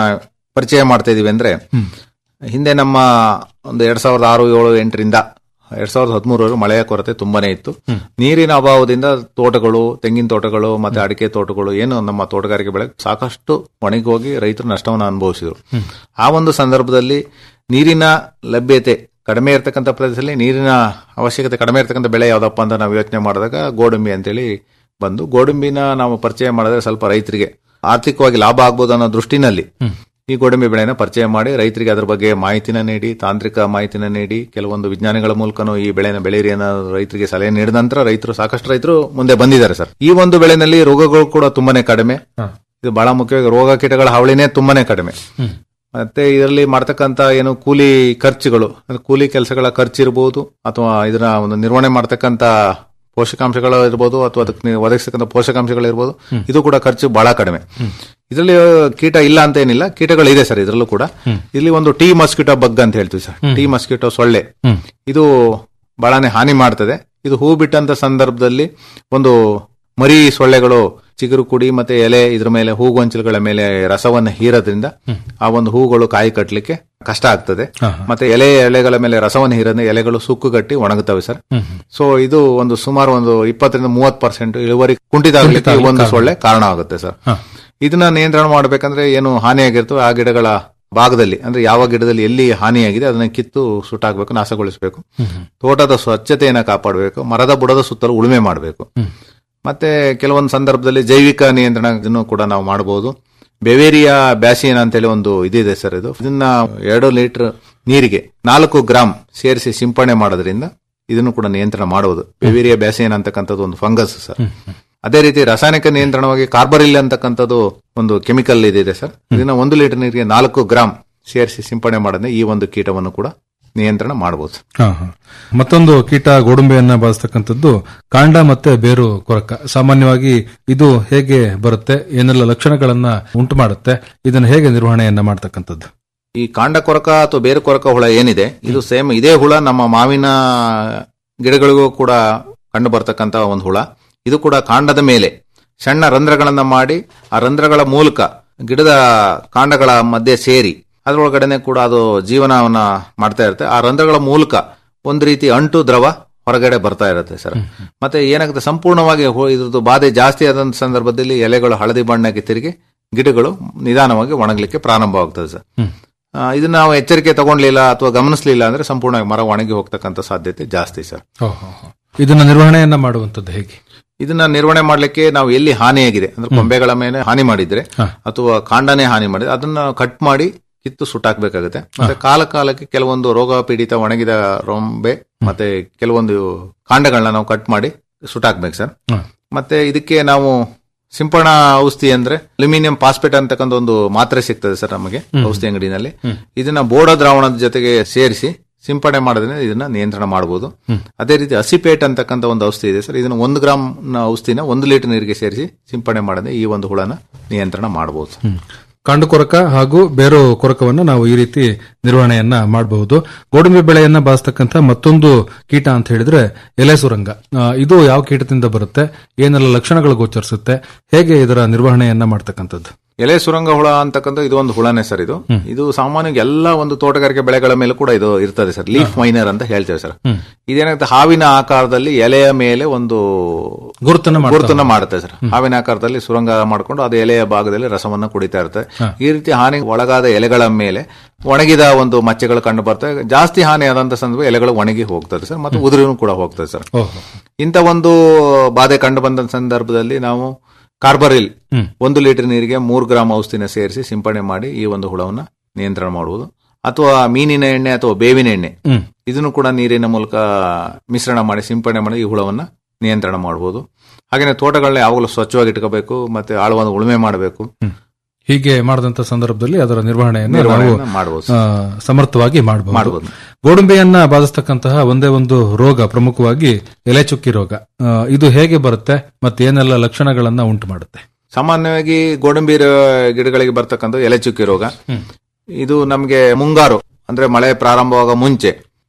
ಪರಿಚಯ ಮಾಡ್ತಾ ಇದೀವಿ ಅಂದ್ರೆ ಹಿಂದೆ ನಮ್ಮ ಒಂದು ಎರಡ್ ಸಾವಿರದ ಆರು ಏಳು ಎಂಟರಿಂದ ಎರಡ್ ಸಾವಿರದ ಹದಿಮೂರವರೆಗೂ ಮಳೆಯ ಕೊರತೆ ತುಂಬಾನೇ ಇತ್ತು ನೀರಿನ ಅಭಾವದಿಂದ ತೋಟಗಳು ತೆಂಗಿನ ತೋಟಗಳು ಮತ್ತೆ ಅಡಿಕೆ ತೋಟಗಳು ಏನು ನಮ್ಮ ತೋಟಗಾರಿಕೆ ಬೆಳೆ ಸಾಕಷ್ಟು ಒಣಗಿ ಹೋಗಿ ರೈತರು ನಷ್ಟವನ್ನು ಅನುಭವಿಸಿದ್ರು ಆ ಒಂದು ಸಂದರ್ಭದಲ್ಲಿ ನೀರಿನ ಲಭ್ಯತೆ ಕಡಿಮೆ ಇರತಕ್ಕಂಥ ಪ್ರದೇಶದಲ್ಲಿ ನೀರಿನ ಅವಶ್ಯಕತೆ ಕಡಿಮೆ ಇರತಕ್ಕಂಥ ಬೆಳೆ ಯಾವ್ದಪ್ಪ ಅಂತ ನಾವು ಯೋಚನೆ ಮಾಡಿದಾಗ ಗೋಡಂಬಿ ಅಂತೇಳಿ ಬಂದು ಗೋಡಂಬಿನ ನಾವು ಪರಿಚಯ ಮಾಡಿದ್ರೆ ಸ್ವಲ್ಪ ರೈತರಿಗೆ ಆರ್ಥಿಕವಾಗಿ ಲಾಭ ಆಗ್ಬೋದು ಅನ್ನೋ ದೃಷ್ಟಿನಲ್ಲಿ ಈ ಗೋಡಂಬಿ ಬೆಳೆನ ಪರಿಚಯ ಮಾಡಿ ರೈತರಿಗೆ ಅದ್ರ ಬಗ್ಗೆ ಮಾಹಿತಿನ ನೀಡಿ ತಾಂತ್ರಿಕ ಮಾಹಿತಿನ ನೀಡಿ ಕೆಲವೊಂದು ವಿಜ್ಞಾನಿಗಳ ಮೂಲಕನೂ ಈ ಬೆಳೆನ ಬೆಳೆಯಿರಿ ಅನ್ನೋ ರೈತರಿಗೆ ಸಲಹೆ ನೀಡಿದ ನಂತರ ರೈತರು ಸಾಕಷ್ಟು ರೈತರು ಮುಂದೆ ಬಂದಿದ್ದಾರೆ ಸರ್ ಈ ಒಂದು ಬೆಳೆನಲ್ಲಿ ರೋಗಗಳು ಕೂಡ ತುಂಬಾನೇ ಕಡಿಮೆ ಇದು ಬಹಳ ಮುಖ್ಯವಾಗಿ ರೋಗ ಕೀಟಗಳ ಹಾವಳಿನೇ ತುಂಬಾನೇ ಕಡಿಮೆ ಮತ್ತೆ ಇದರಲ್ಲಿ ಮಾಡ್ತಕ್ಕಂತ ಏನು ಕೂಲಿ ಖರ್ಚುಗಳು ಅಂದ್ರೆ ಕೂಲಿ ಕೆಲಸಗಳ ಖರ್ಚಿರ್ಬೋದು ಅಥವಾ ಇದನ್ನ ಒಂದು ನಿರ್ವಹಣೆ ಮಾಡ್ತಕ್ಕಂತ ಪೋಷಕಾಂಶಗಳು ಇರ್ಬೋದು ಅಥವಾ ಅದಕ್ಕೆ ನೀವು ಒದಗಿಸ್ತಕ್ಕಂಥ ಪೋಷಕಾಂಶಗಳು ಇರ್ಬೋದು ಇದು ಕೂಡ ಖರ್ಚು ಬಹಳ ಕಡಿಮೆ ಇದರಲ್ಲಿ ಕೀಟ ಇಲ್ಲ ಅಂತ ಏನಿಲ್ಲ ಕೀಟಗಳು ಇದೆ ಸರ್ ಇದರಲ್ಲೂ ಕೂಡ ಇಲ್ಲಿ ಒಂದು ಟೀ ಮಸ್ಕಿಟೋ ಬಗ್ ಅಂತ ಹೇಳ್ತೀವಿ ಸರ್ ಟೀ ಮಸ್ಕಿಟೋ ಸೊಳ್ಳೆ ಇದು ಬಹಳನೇ ಹಾನಿ ಮಾಡ್ತದೆ ಇದು ಹೂ ಬಿಟ್ಟಂತ ಸಂದರ್ಭದಲ್ಲಿ ಒಂದು ಮರಿ ಸೊಳ್ಳೆಗಳು ಚಿಗುರು ಕುಡಿ ಮತ್ತೆ ಎಲೆ ಇದ್ರ ಮೇಲೆ ಹೂಗೊಂಚಲುಗಳ ಮೇಲೆ ರಸವನ್ನು ಹೀರೋದ್ರಿಂದ ಆ ಒಂದು ಹೂಗಳು ಕಾಯಿ ಕಟ್ಟಲಿಕ್ಕೆ ಕಷ್ಟ ಆಗ್ತದೆ ಮತ್ತೆ ಎಲೆ ಎಲೆಗಳ ಮೇಲೆ ರಸವನ್ನು ಹೀರೋದ್ರಿಂದ ಎಲೆಗಳು ಸುಕ್ಕುಗಟ್ಟಿ ಒಣಗುತ್ತವೆ ಸರ್ ಸೊ ಇದು ಒಂದು ಸುಮಾರು ಒಂದು ಇಪ್ಪತ್ತರಿಂದ ಮೂವತ್ ಪರ್ಸೆಂಟ್ ಇಳುವರಿ ಕುಂಠಿತ ಆಗ್ಲಿಕ್ಕೆ ಈ ಒಂದು ಸೊಳ್ಳೆ ಕಾರಣ ಆಗುತ್ತೆ ಸರ್ ಇದನ್ನ ನಿಯಂತ್ರಣ ಮಾಡಬೇಕಂದ್ರೆ ಏನು ಹಾನಿಯಾಗಿರ್ತವೆ ಆ ಗಿಡಗಳ ಭಾಗದಲ್ಲಿ ಅಂದ್ರೆ ಯಾವ ಗಿಡದಲ್ಲಿ ಎಲ್ಲಿ ಹಾನಿಯಾಗಿದೆ ಅದನ್ನ ಕಿತ್ತು ಸುಟ್ಟಾಕ್ಬೇಕು ನಾಶಗೊಳಿಸಬೇಕು ತೋಟದ ಸ್ವಚ್ಛತೆಯನ್ನ ಕಾಪಾಡಬೇಕು ಮರದ ಬುಡದ ಸುತ್ತಲೂ ಉಳುಮೆ ಮಾಡಬೇಕು ಮತ್ತೆ ಕೆಲವೊಂದು ಸಂದರ್ಭದಲ್ಲಿ ಜೈವಿಕ ನಿಯಂತ್ರಣ ಇದನ್ನು ಕೂಡ ನಾವು ಮಾಡಬಹುದು ಬೆವೇರಿಯಾ ಬ್ಯಾಸಿಯನ್ ಅಂತೇಳಿ ಒಂದು ಇದಿದೆ ಸರ್ ಇದು ಇದನ್ನ ಎರಡು ಲೀಟರ್ ನೀರಿಗೆ ನಾಲ್ಕು ಗ್ರಾಮ್ ಸೇರಿಸಿ ಸಿಂಪಡಣೆ ಮಾಡೋದ್ರಿಂದ ಇದನ್ನು ಕೂಡ ನಿಯಂತ್ರಣ ಮಾಡಬಹುದು ಬೆವೇರಿಯಾ ಬ್ಯಾಸಿಯನ್ ಅಂತಕ್ಕಂಥದ್ದು ಒಂದು ಫಂಗಸ್ ಸರ್ ಅದೇ ರೀತಿ ರಾಸಾಯನಿಕ ನಿಯಂತ್ರಣವಾಗಿ ಕಾರ್ಬರಿಲ್ ಅಂತಕ್ಕಂಥದ್ದು ಒಂದು ಕೆಮಿಕಲ್ ಇದಿದೆ ಸರ್ ಇದನ್ನ ಒಂದು ಲೀಟರ್ ನೀರಿಗೆ ನಾಲ್ಕು ಗ್ರಾಮ್ ಸೇರಿಸಿ ಸಿಂಪಡಣೆ ಮಾಡೋದ್ರೆ ಈ ಒಂದು ಕೀಟವನ್ನು ಕೂಡ ನಿಯಂತ್ರಣ ಮಾಡಬಹುದು ಹಾ, ಹಾ. ಮತ್ತೊಂದು ಕೀಟ ಗೋಡಂಬಿಯನ್ನ ಬಳಸ್ತಕ್ಕಂಥದ್ದು ಕಾಂಡ ಮತ್ತೆ ಬೇರು ಕೊರಕ ಸಾಮಾನ್ಯವಾಗಿ ಇದು ಹೇಗೆ ಬರುತ್ತೆ ಏನೆಲ್ಲ ಲಕ್ಷಣಗಳನ್ನ ಉಂಟು ಮಾಡುತ್ತೆ ಇದನ್ನ ಹೇಗೆ ನಿರ್ವಹಣೆಯನ್ನ ಮಾಡ್ತಕ್ಕಂಥದ್ದು ಈ ಕಾಂಡ ಕೊರಕ ಅಥವಾ ಬೇರು ಕೊರಕ ಹುಳ ಏನಿದೆ ಇದು ಸೇಮ್ ಇದೇ ಹುಳ ನಮ್ಮ ಮಾವಿನ ಗಿಡಗಳಿಗೂ ಕೂಡ ಕಂಡು ಬರ್ತಕ್ಕಂತ ಒಂದು ಹುಳ ಇದು ಕೂಡ ಕಾಂಡದ ಮೇಲೆ ಸಣ್ಣ ರಂಧ್ರಗಳನ್ನ ಮಾಡಿ ಆ ರಂಧ್ರಗಳ ಮೂಲಕ ಗಿಡದ ಕಾಂಡಗಳ ಮಧ್ಯೆ ಸೇರಿ ಅದರೊಳಗಡೆನೆ ಕೂಡ ಅದು ಜೀವನವನ್ನ ಮಾಡ್ತಾ ಇರುತ್ತೆ ಆ ರಂಧ್ರಗಳ ಮೂಲಕ ಒಂದು ರೀತಿ ಅಂಟು ದ್ರವ ಹೊರಗಡೆ ಬರ್ತಾ ಇರುತ್ತೆ ಸರ್ ಮತ್ತೆ ಏನಾಗುತ್ತೆ ಸಂಪೂರ್ಣವಾಗಿ ಹು- ಇದ್ರದ್ದು ಬಾಧೆ ಜಾಸ್ತಿ ಆದಂತ ಸಂದರ್ಭದಲ್ಲಿ ಎಲೆಗಳು ಹಳದಿ ಬಣ್ಣಕ್ಕೆ ತಿರುಗಿ ಗಿಡಗಳು ನಿಧಾನವಾಗಿ ಒಣಗಲಿಕ್ಕೆ ಪ್ರಾರಂಭವಾಗ್ತದೆ ಸರ್ ಆ, ಇದನ್ನ ನಾವು ಎಚ್ಚರಿಕೆ ತಗೊಂಡ್ಲಿಲ್ಲ ಅಥವಾ ಗಮನಿಸಲಿಲ್ಲ ಅಂದ್ರೆ ಸಂಪೂರ್ಣವಾಗಿ ಮರ ಒಣಗಿ ಹೋಗ್ತಕ್ಕಂಥ ಸಾಧ್ಯತೆ ಜಾಸ್ತಿ ಸರ್ ಇದನ್ನ ನಿರ್ವಹಣೆಯನ್ನ ಮಾಡುವಂಥದ್ದು ಹೇಗೆ ಇದನ್ನ ನಿರ್ವಹಣೆ ಮಾಡ್ಲಿಕ್ಕೆ ನಾವು ಎಲ್ಲಿ ಹಾನಿಯಾಗಿದೆ ಅಂದ್ರೆ ಕೊಂಬೆಗಳ ಮೇಲೆ ಹಾನಿ ಮಾಡಿದ್ರೆ ಅಥವಾ ಕಾಂಡನೇ ಹಾನಿ ಮಾಡಿದ್ರೆ ಅದನ್ನ ಕಟ್ ಮಾಡಿ ಕಿತ್ತು ಸುಟ್ಟಾಕ್ಬೇಕಾಗುತ್ತೆ ಮತ್ತೆ ಕಾಲ ಕಾಲಕ್ಕೆ ಕೆಲವೊಂದು ರೋಗ ಪೀಡಿತ ಒಣಗಿದ ರೊಂಬೆ ಮತ್ತೆ ಕೆಲವೊಂದು ಕಾಂಡಗಳನ್ನ ನಾವು ಕಟ್ ಮಾಡಿ ಸುಟ್ಟಾಕ್ಬೇಕು ಸರ್ ಮತ್ತೆ ಇದಕ್ಕೆ ನಾವು ಸಿಂಪಡಣಾ ಔಷಧಿ ಅಂದ್ರೆ ಅಲ್ಯೂಮಿನಿಯಂ ಫಾಸ್ಫೇಟ್ ಅಂತಕ್ಕಂಥ ಒಂದು ಮಾತ್ರೆ ಸಿಗ್ತದೆ ಸರ್ ನಮಗೆ ಔಷಧಿ ಅಂಗಡಿನಲ್ಲಿ ಇದನ್ನ ಬೋಡೋ ದ್ರಾವಣದ ಜೊತೆಗೆ ಸೇರಿಸಿ ಸಿಂಪಡಣೆ ಮಾಡೋದ್ರಿಂದ ಇದನ್ನ ನಿಯಂತ್ರಣ ಮಾಡಬಹುದು ಅದೇ ರೀತಿ ಹಸಿಪೇಟ್ ಅಂತಕ್ಕಂಥ ಒಂದು ಔಷಧಿ ಇದೆ ಸರ್ ಇದನ್ನ ಒಂದು ಗ್ರಾಮ್ ಔಷಧಿನ ಒಂದು ಲೀಟರ್ ನೀರಿಗೆ ಸೇರಿಸಿ ಸಿಂಪಡಣೆ ಮಾಡಿದ್ರೆ ಈ ಒಂದು ಹುಳನ ನಿಯಂತ್ರಣ ಮಾಡಬಹುದು ಕಾಂಡು ಕೊರಕ ಹಾಗೂ ಬೇರು ಕೊರಕವನ್ನು ನಾವು ಈ ರೀತಿ ನಿರ್ವಹಣೆಯನ್ನ ಮಾಡಬಹುದು ಗೋಡಂಬಿ ಬೆಳೆಯನ್ನ ಬಾಸ್ತಕ್ಕಂಥ ಮತ್ತೊಂದು ಕೀಟ ಅಂತ ಹೇಳಿದ್ರೆ ಎಲೆ ಸುರಂಗ ಆ, ಇದು ಯಾವ ಕೀಟದಿಂದ ಬರುತ್ತೆ ಏನೆಲ್ಲ ಲಕ್ಷಣಗಳು ಗೋಚರಿಸುತ್ತೆ ಹೇಗೆ ಇದರ ನಿರ್ವಹಣೆಯನ್ನ ಮಾಡ್ತಕ್ಕಂಥದ್ದು ಎಲೆ ಸುರಂಗ ಹುಳ ಅಂತಕ್ಕಂಥ ಇದು ಒಂದು ಹುಳನೇ ಸರ್ ಇದು ಇದು ಸಾಮಾನ್ಯವಾಗಿ ಎಲ್ಲ ಒಂದು ತೋಟಗಾರಿಕೆ ಬೆಳೆಗಳ ಮೇಲೆ ಕೂಡ ಇದು ಇರ್ತದೆ ಸರ್ ಲೀಫ್ ಮೈನರ್ ಅಂತ ಹೇಳ್ತೇವೆ ಸರ್ ಇದೇನಾಗುತ್ತೆ ಹಾವಿನ ಆಕಾರದಲ್ಲಿ ಎಲೆಯ ಮೇಲೆ ಒಂದು ಗುರುತನ್ನ ಮಾಡ್ತಾ ಗುರುತನ್ನ ಮಾಡುತ್ತೆ ಸರ್ ಹಾವಿನ ಆಕಾರದಲ್ಲಿ ಸುರಂಗ ಮಾಡಿಕೊಂಡು ಅದು ಎಲೆಯ ಭಾಗದಲ್ಲಿ ರಸವನ್ನ ಕುಡಿತಾ ಇರುತ್ತೆ ಈ ರೀತಿ ಹಾನಿ ಒಳಗಾದ ಎಲೆಗಳ ಮೇಲೆ ಒಣಗಿದ ಒಂದು ಮಚ್ಚೆಗಳು ಕಂಡು ಬರ್ತವೆ ಜಾಸ್ತಿ ಹಾನಿ ಆದಂತ ಸಂದರ್ಭ ಎಲೆಗಳು ಒಣಗಿ ಹೋಗ್ತದೆ ಸರ್ ಮತ್ತು ಉದುರಿನೂ ಕೂಡ ಹೋಗ್ತದೆ ಸರ್ ಓಹೋ ಇಂಥ ಒಂದು ಬಾಧೆ ಕಂಡು ಬಂದ ಸಂದರ್ಭದಲ್ಲಿ ನಾವು ಕಾರ್ಬರಿಲ್ ಒಂದು ಲೀಟರ್ ನೀರಿಗೆ ಮೂರು ಗ್ರಾಮ್ ಔಷಧಿನ ಸೇರಿಸಿ ಸಿಂಪಡಣೆ ಮಾಡಿ ಈ ಒಂದು ಹುಳವನ್ನ ನಿಯಂತ್ರಣ ಮಾಡುವುದು ಅಥವಾ ಮೀನಿನ ಎಣ್ಣೆ ಅಥವಾ ಬೇವಿನ ಎಣ್ಣೆ ಹ್ಮ್. ಇದನ್ನು ಕೂಡ ನೀರಿನ ಮೂಲಕ ಮಿಶ್ರಣ ಮಾಡಿ ಸಿಂಪಡಣೆ ಮಾಡಿ ಈ ಹುಳವನ್ನ ನಿಯಂತ್ರಣ ಮಾಡಬಹುದು ಹಾಗೆಯೇ ತೋಟಗಳನ್ನ ಯಾವಾಗಲೂ ಸ್ವಚ್ಛವಾಗಿ ಇಟ್ಕೋಬೇಕು ಮತ್ತೆ ಆಳವಾದ ಉಳುಮೆ ಮಾಡಬೇಕು ಹೀಗೆ ಮಾಡಿದಂತ ಸಂದರ್ಭದಲ್ಲಿ ಅದರ ನಿರ್ವಹಣೆಯನ್ನು ನಾವು ನಿರ್ವಹಣೆಯನ್ನ ಮಾಡಬಹುದು ಆ, ಸಮರ್ಥವಾಗಿ ಮಾಡಬಹುದು ಮಾಡಬಹುದು ಗೋಡಂಬಿಯನ್ನ ಬಾಧಿಸ್ತಕ್ಕಂತಹ ಒಂದೇ ಒಂದು ರೋಗ ಪ್ರಮುಖವಾಗಿ ಎಲೆ ಚುಕ್ಕಿ ರೋಗ ಆ, ಇದು ಹೇಗೆ ಬರುತ್ತೆ ಮತ್ತೆ ಏನೆಲ್ಲ ಲಕ್ಷಣಗಳನ್ನ ಉಂಟು ಮಾಡುತ್ತೆ ಸಾಮಾನ್ಯವಾಗಿ ಗೋಡಂಬಿ ರ- ಗಿಡಗಳಿಗೆ ಬರ್ತಕ್ಕಂಥ ಎಲೆ ಚುಕ್ಕಿ ರೋಗ ಇದು ನಮಗೆ ಮುಂಗಾರು ಅಂದ್ರೆ ಮಳೆ ಪ್ರಾರಂಭವಾಗ ಮುಂಚೆ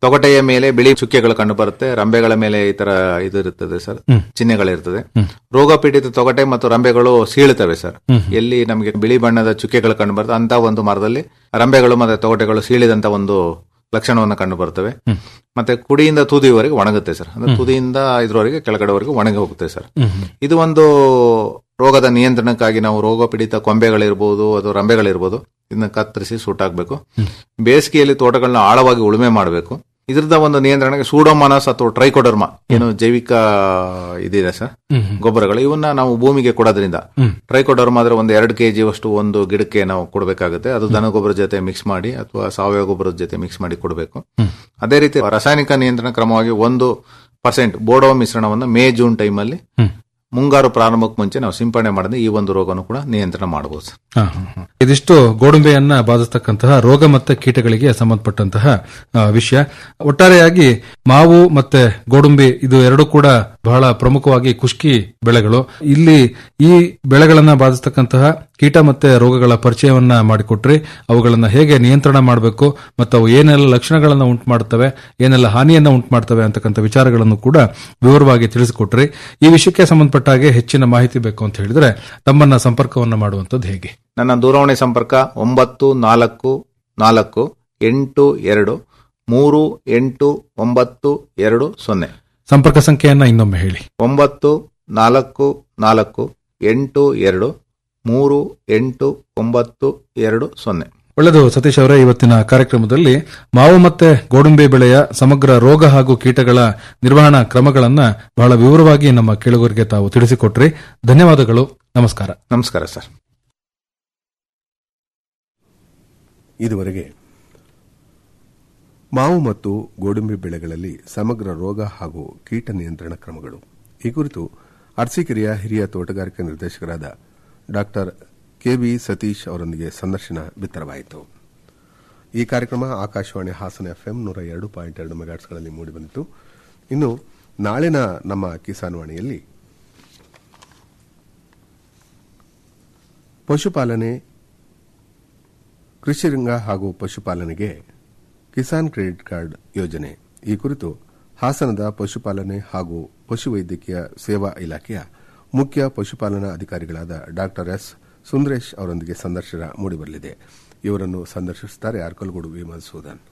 ತೊಗಟೆಯ ಮೇಲೆ ಬಿಳಿ ಚುಕ್ಕೆಗಳು ಕಂಡು ಬರುತ್ತೆ ರಂಬೆಗಳ ಮೇಲೆ ಈ ತರ ಇದು ಇರುತ್ತದೆ ಸರ್ ಚಿಹ್ನೆಗಳಿರ್ತದೆ ರೋಗ ಪೀಡಿತ ತೊಗಟೆ ಮತ್ತು ರಂಬೆಗಳು ಸೀಳುತ್ತವೆ ಸರ್ ಎಲ್ಲಿ ನಮಗೆ ಬಿಳಿ ಬಣ್ಣದ ಚುಕ್ಕೆಗಳು ಕಂಡು ಬರುತ್ತೆ ಅಂತ ಒಂದು ಮರದಲ್ಲಿ ರಂಬೆಗಳು ಮತ್ತೆ ತೊಗಟೆಗಳು ಸೀಳಿದಂತ ಒಂದು ಲಕ್ಷಣವನ್ನು ಕಂಡು ಬರ್ತವೆ ಮತ್ತೆ ಕುಡಿಯಿಂದ ತುದಿಯವರೆಗೆ ಒಣಗುತ್ತೆ ಸರ್ ಅಂದ್ರೆ ತುದಿಯಿಂದ ಇದ್ರವರೆಗೆ ಕೆಳಗಡೆವರೆಗೆ ಒಣಗಿ ಹೋಗುತ್ತೆ ಸರ್ ಇದು ಒಂದು ರೋಗದ ನಿಯಂತ್ರಣಕ್ಕಾಗಿ ನಾವು ರೋಗ ಪೀಡಿತ ಕೊಂಬೆಗಳಿರ್ಬೋದು ಅದು ರಂಬೆಗಳಿರ್ಬೋದು ಇದನ್ನ ಕತ್ತರಿಸಿ ಸೂಟಾಕ್ಬೇಕು ಬೇಸಿಗೆಯಲ್ಲಿ ತೋಟಗಳನ್ನ ಆಳವಾಗಿ ಉಳುಮೆ ಮಾಡಬೇಕು ಇದ್ರದ ಒಂದು ನಿಯಂತ್ರಣಕ್ಕೆ ಸೂಡೋಮಾನಸ್ ಅಥವಾ ಟ್ರೈಕೋಡರ್ಮಾ ಏನು ಜೈವಿಕ ಇದಿದೆ ಸರ್ ಗೊಬ್ಬರಗಳು ಇವನ್ನ ನಾವು ಭೂಮಿಗೆ ಕೊಡೋದ್ರಿಂದ ಟ್ರೈಕೋಡರ್ಮಾ ಆದ್ರೆ ಒಂದು ಎರಡು ಕೆಜಿ ಅಷ್ಟು ಒಂದು ಗಿಡಕ್ಕೆ ನಾವು ಕೊಡಬೇಕಾಗುತ್ತೆ ಅದು ದನ ಗೊಬ್ಬರದ ಜೊತೆ ಮಿಕ್ಸ್ ಮಾಡಿ ಅಥವಾ ಸಾವಯವ ಗೊಬ್ಬರದ ಜೊತೆ ಮಿಕ್ಸ್ ಮಾಡಿ ಕೊಡಬೇಕು ಅದೇ ರೀತಿ ರಾಸಾಯನಿಕ ನಿಯಂತ್ರಣ ಕ್ರಮವಾಗಿ ಒಂದು ಪರ್ಸೆಂಟ್ ಬೋಡೋ ಮಿಶ್ರಣವನ್ನು ಮೇ ಜೂನ್ ಟೈಮಲ್ಲಿ ಮುಂಗಾರು ಪ್ರಾರಂಭಕ್ಕೆ ಮುಂಚೆ ನಾವು ಸಿಂಪಡಣೆ ಮಾಡಿದ್ರೆ ಈ ಒಂದು ರೋಗವನ್ನು ಕೂಡ ನಿಯಂತ್ರಣ ಮಾಡಬಹುದು ಸರ್ ಹಾ, ಹಾ, ಹಾ. ಇದಿಷ್ಟು ಗೋಡಂಬೆಯನ್ನ ಬಾಧಿಸ್ತಕ್ಕಂತಹ ರೋಗ ಮತ್ತೆ ಕೀಟಗಳಿಗೆ ಸಂಬಂಧಪಟ್ಟಂತಹ ಆ, ವಿಷಯ ಒಟ್ಟಾರೆಯಾಗಿ ಮಾವು ಮತ್ತೆ ಗೋಡಂಬಿ ಇದು ಎರಡು ಕೂಡ ಬಹಳ ಪ್ರಮುಖವಾಗಿ ಕುಷ್ಕಿ ಬೆಳೆಗಳು ಇಲ್ಲಿ ಈ ಬೆಳೆಗಳನ್ನ ಬಾಧಿಸ್ತಕ್ಕಂತಹ ಕೀಟ ಮತ್ತೆ ರೋಗಗಳ ಪರಿಚಯವನ್ನ ಮಾಡಿಕೊಟ್ರಿ ಅವುಗಳನ್ನ ಹೇಗೆ ನಿಯಂತ್ರಣ ಮಾಡಬೇಕು ಮತ್ತು ಅವು ಏನೆಲ್ಲ ಲಕ್ಷಣಗಳನ್ನ ಉಂಟು ಮಾಡ್ತವೆ ಏನೆಲ್ಲ ಹಾನಿಯನ್ನ ಉಂಟು ಮಾಡ್ತವೆ ಅಂತಕ್ಕಂಥ ವಿಚಾರಗಳನ್ನು ಕೂಡ ವಿವರವಾಗಿ ತಿಳಿಸಿಕೊಟ್ರಿ ಈ ವಿಷಯಕ್ಕೆ ಸಂಬಂಧಪಟ್ಟ ಹಾಗೆ ಹೆಚ್ಚಿನ ಮಾಹಿತಿ ಬೇಕು ಅಂತ ಹೇಳಿದ್ರೆ ತಮ್ಮನ್ನ ಸಂಪರ್ಕವನ್ನ ಮಾಡುವಂತದ್ದು ಹೇಗೆ ನನ್ನ ದೂರವಾಣಿ ಸಂಪರ್ಕ ಒಂಬತ್ತು ನಾಲ್ಕು ನಾಲ್ಕು ಎಂಟು ಎರಡು ಮೂರು ಎಂಟು ಒಂಬತ್ತು ಎರಡು ಸೊನ್ನೆ ಸಂಪರ್ಕ ಸಂಖ್ಯೆಯನ್ನ ಇನ್ನೊಮ್ಮೆ ಹೇಳಿ ಒಂಬತ್ತು ನಾಲ್ಕು ನಾಲ್ಕು ಎಂಟು ಎರಡು ಮೂರು ಎಂಟು ಒಂಬತ್ತು ಎರಡು ಸೊನ್ನೆ ಒಳ್ಳೆಯದು ಸತೀಶ್ ಅವರೇ ಇವತ್ತಿನ ಕಾರ್ಯಕ್ರಮದಲ್ಲಿ ಮಾವು ಮತ್ತೆ ಗೋಡಂಬಿ ಬೆಳೆಯ ಸಮಗ್ರ ರೋಗ ಹಾಗೂ ಕೀಟಗಳ ನಿರ್ವಹಣಾ ಕ್ರಮಗಳನ್ನ ಬಹಳ ವಿವರವಾಗಿ ನಮ್ಮ ಕೇಳುಗರಿಗೆ ತಾವು ತಿಳಿಸಿಕೊಟ್ರಿ ಧನ್ಯವಾದಗಳು ನಮಸ್ಕಾರ ನಮಸ್ಕಾರ ಸರ್ ಇದುವರೆಗೆ ಮಾವು ಮತ್ತು ಗೋಡಂಬಿ ಬೆಳೆಗಳಲ್ಲಿ ಸಮಗ್ರ ರೋಗ ಹಾಗೂ ಕೀಟ ನಿಯಂತ್ರಣ ಕ್ರಮಗಳು ಈ ಕುರಿತು ಅರಸೀಕೆರೆಯ ಹಿರಿಯ ತೋಟಗಾರಿಕಾ ನಿರ್ದೇಶಕರಾದ ಡಾ ಕೆಬಿ ಸತೀಶ್ ಅವರೊಂದಿಗೆ ಸಂದರ್ಶನ ಬಿತ್ತರವಾಯಿತು ಈ ಕಾರ್ಯಕ್ರಮ ಆಕಾಶವಾಣಿ ಹಾಸನ ಎಫ್ಎಂ ನೂರ ಎರಡು ಪಾಯಿಂಟ್ ಎರಡು ಮೆಗಾಟ್ಸ್ಗಳಲ್ಲಿ ಮೂಡಿಬಂದಿತು ಇನ್ನು ನಾಳಿನ ನಮ್ಮ ಕಿಸಾನ್ ವಾಣಿಯಲ್ಲಿ ಪಶುಪಾಲನೆ ಕೃಷಿ ರಂಗ ಹಾಗೂ ಪಶುಪಾಲನೆಗೆ ಕಿಸಾನ್ ಕ್ರೆಡಿಟ್ ಕಾರ್ಡ್ ಯೋಜನೆ ಈ ಕುರಿತು ಹಾಸನದ ಪಶುಪಾಲನೆ ಹಾಗೂ ಪಶುವೈದ್ಯಕೀಯ ಸೇವಾ ಇಲಾಖೆಯ ಮುಖ್ಯ ಪಶುಪಾಲನಾ ಅಧಿಕಾರಿಗಳಾದ ಡಾ ಎಸ್ ಸುಂದರೇಶ್ ಅವರೊಂದಿಗೆ ಸಂದರ್ಶನ ಮೂಡಿಬರಲಿದೆ ಇವರನ್ನು ಸಂದರ್ಶಿಸುತ್ತಾರೆ ಅರ್ಕಲ್ಗೂಡು ವಿ ಮಧುಸೂದನ್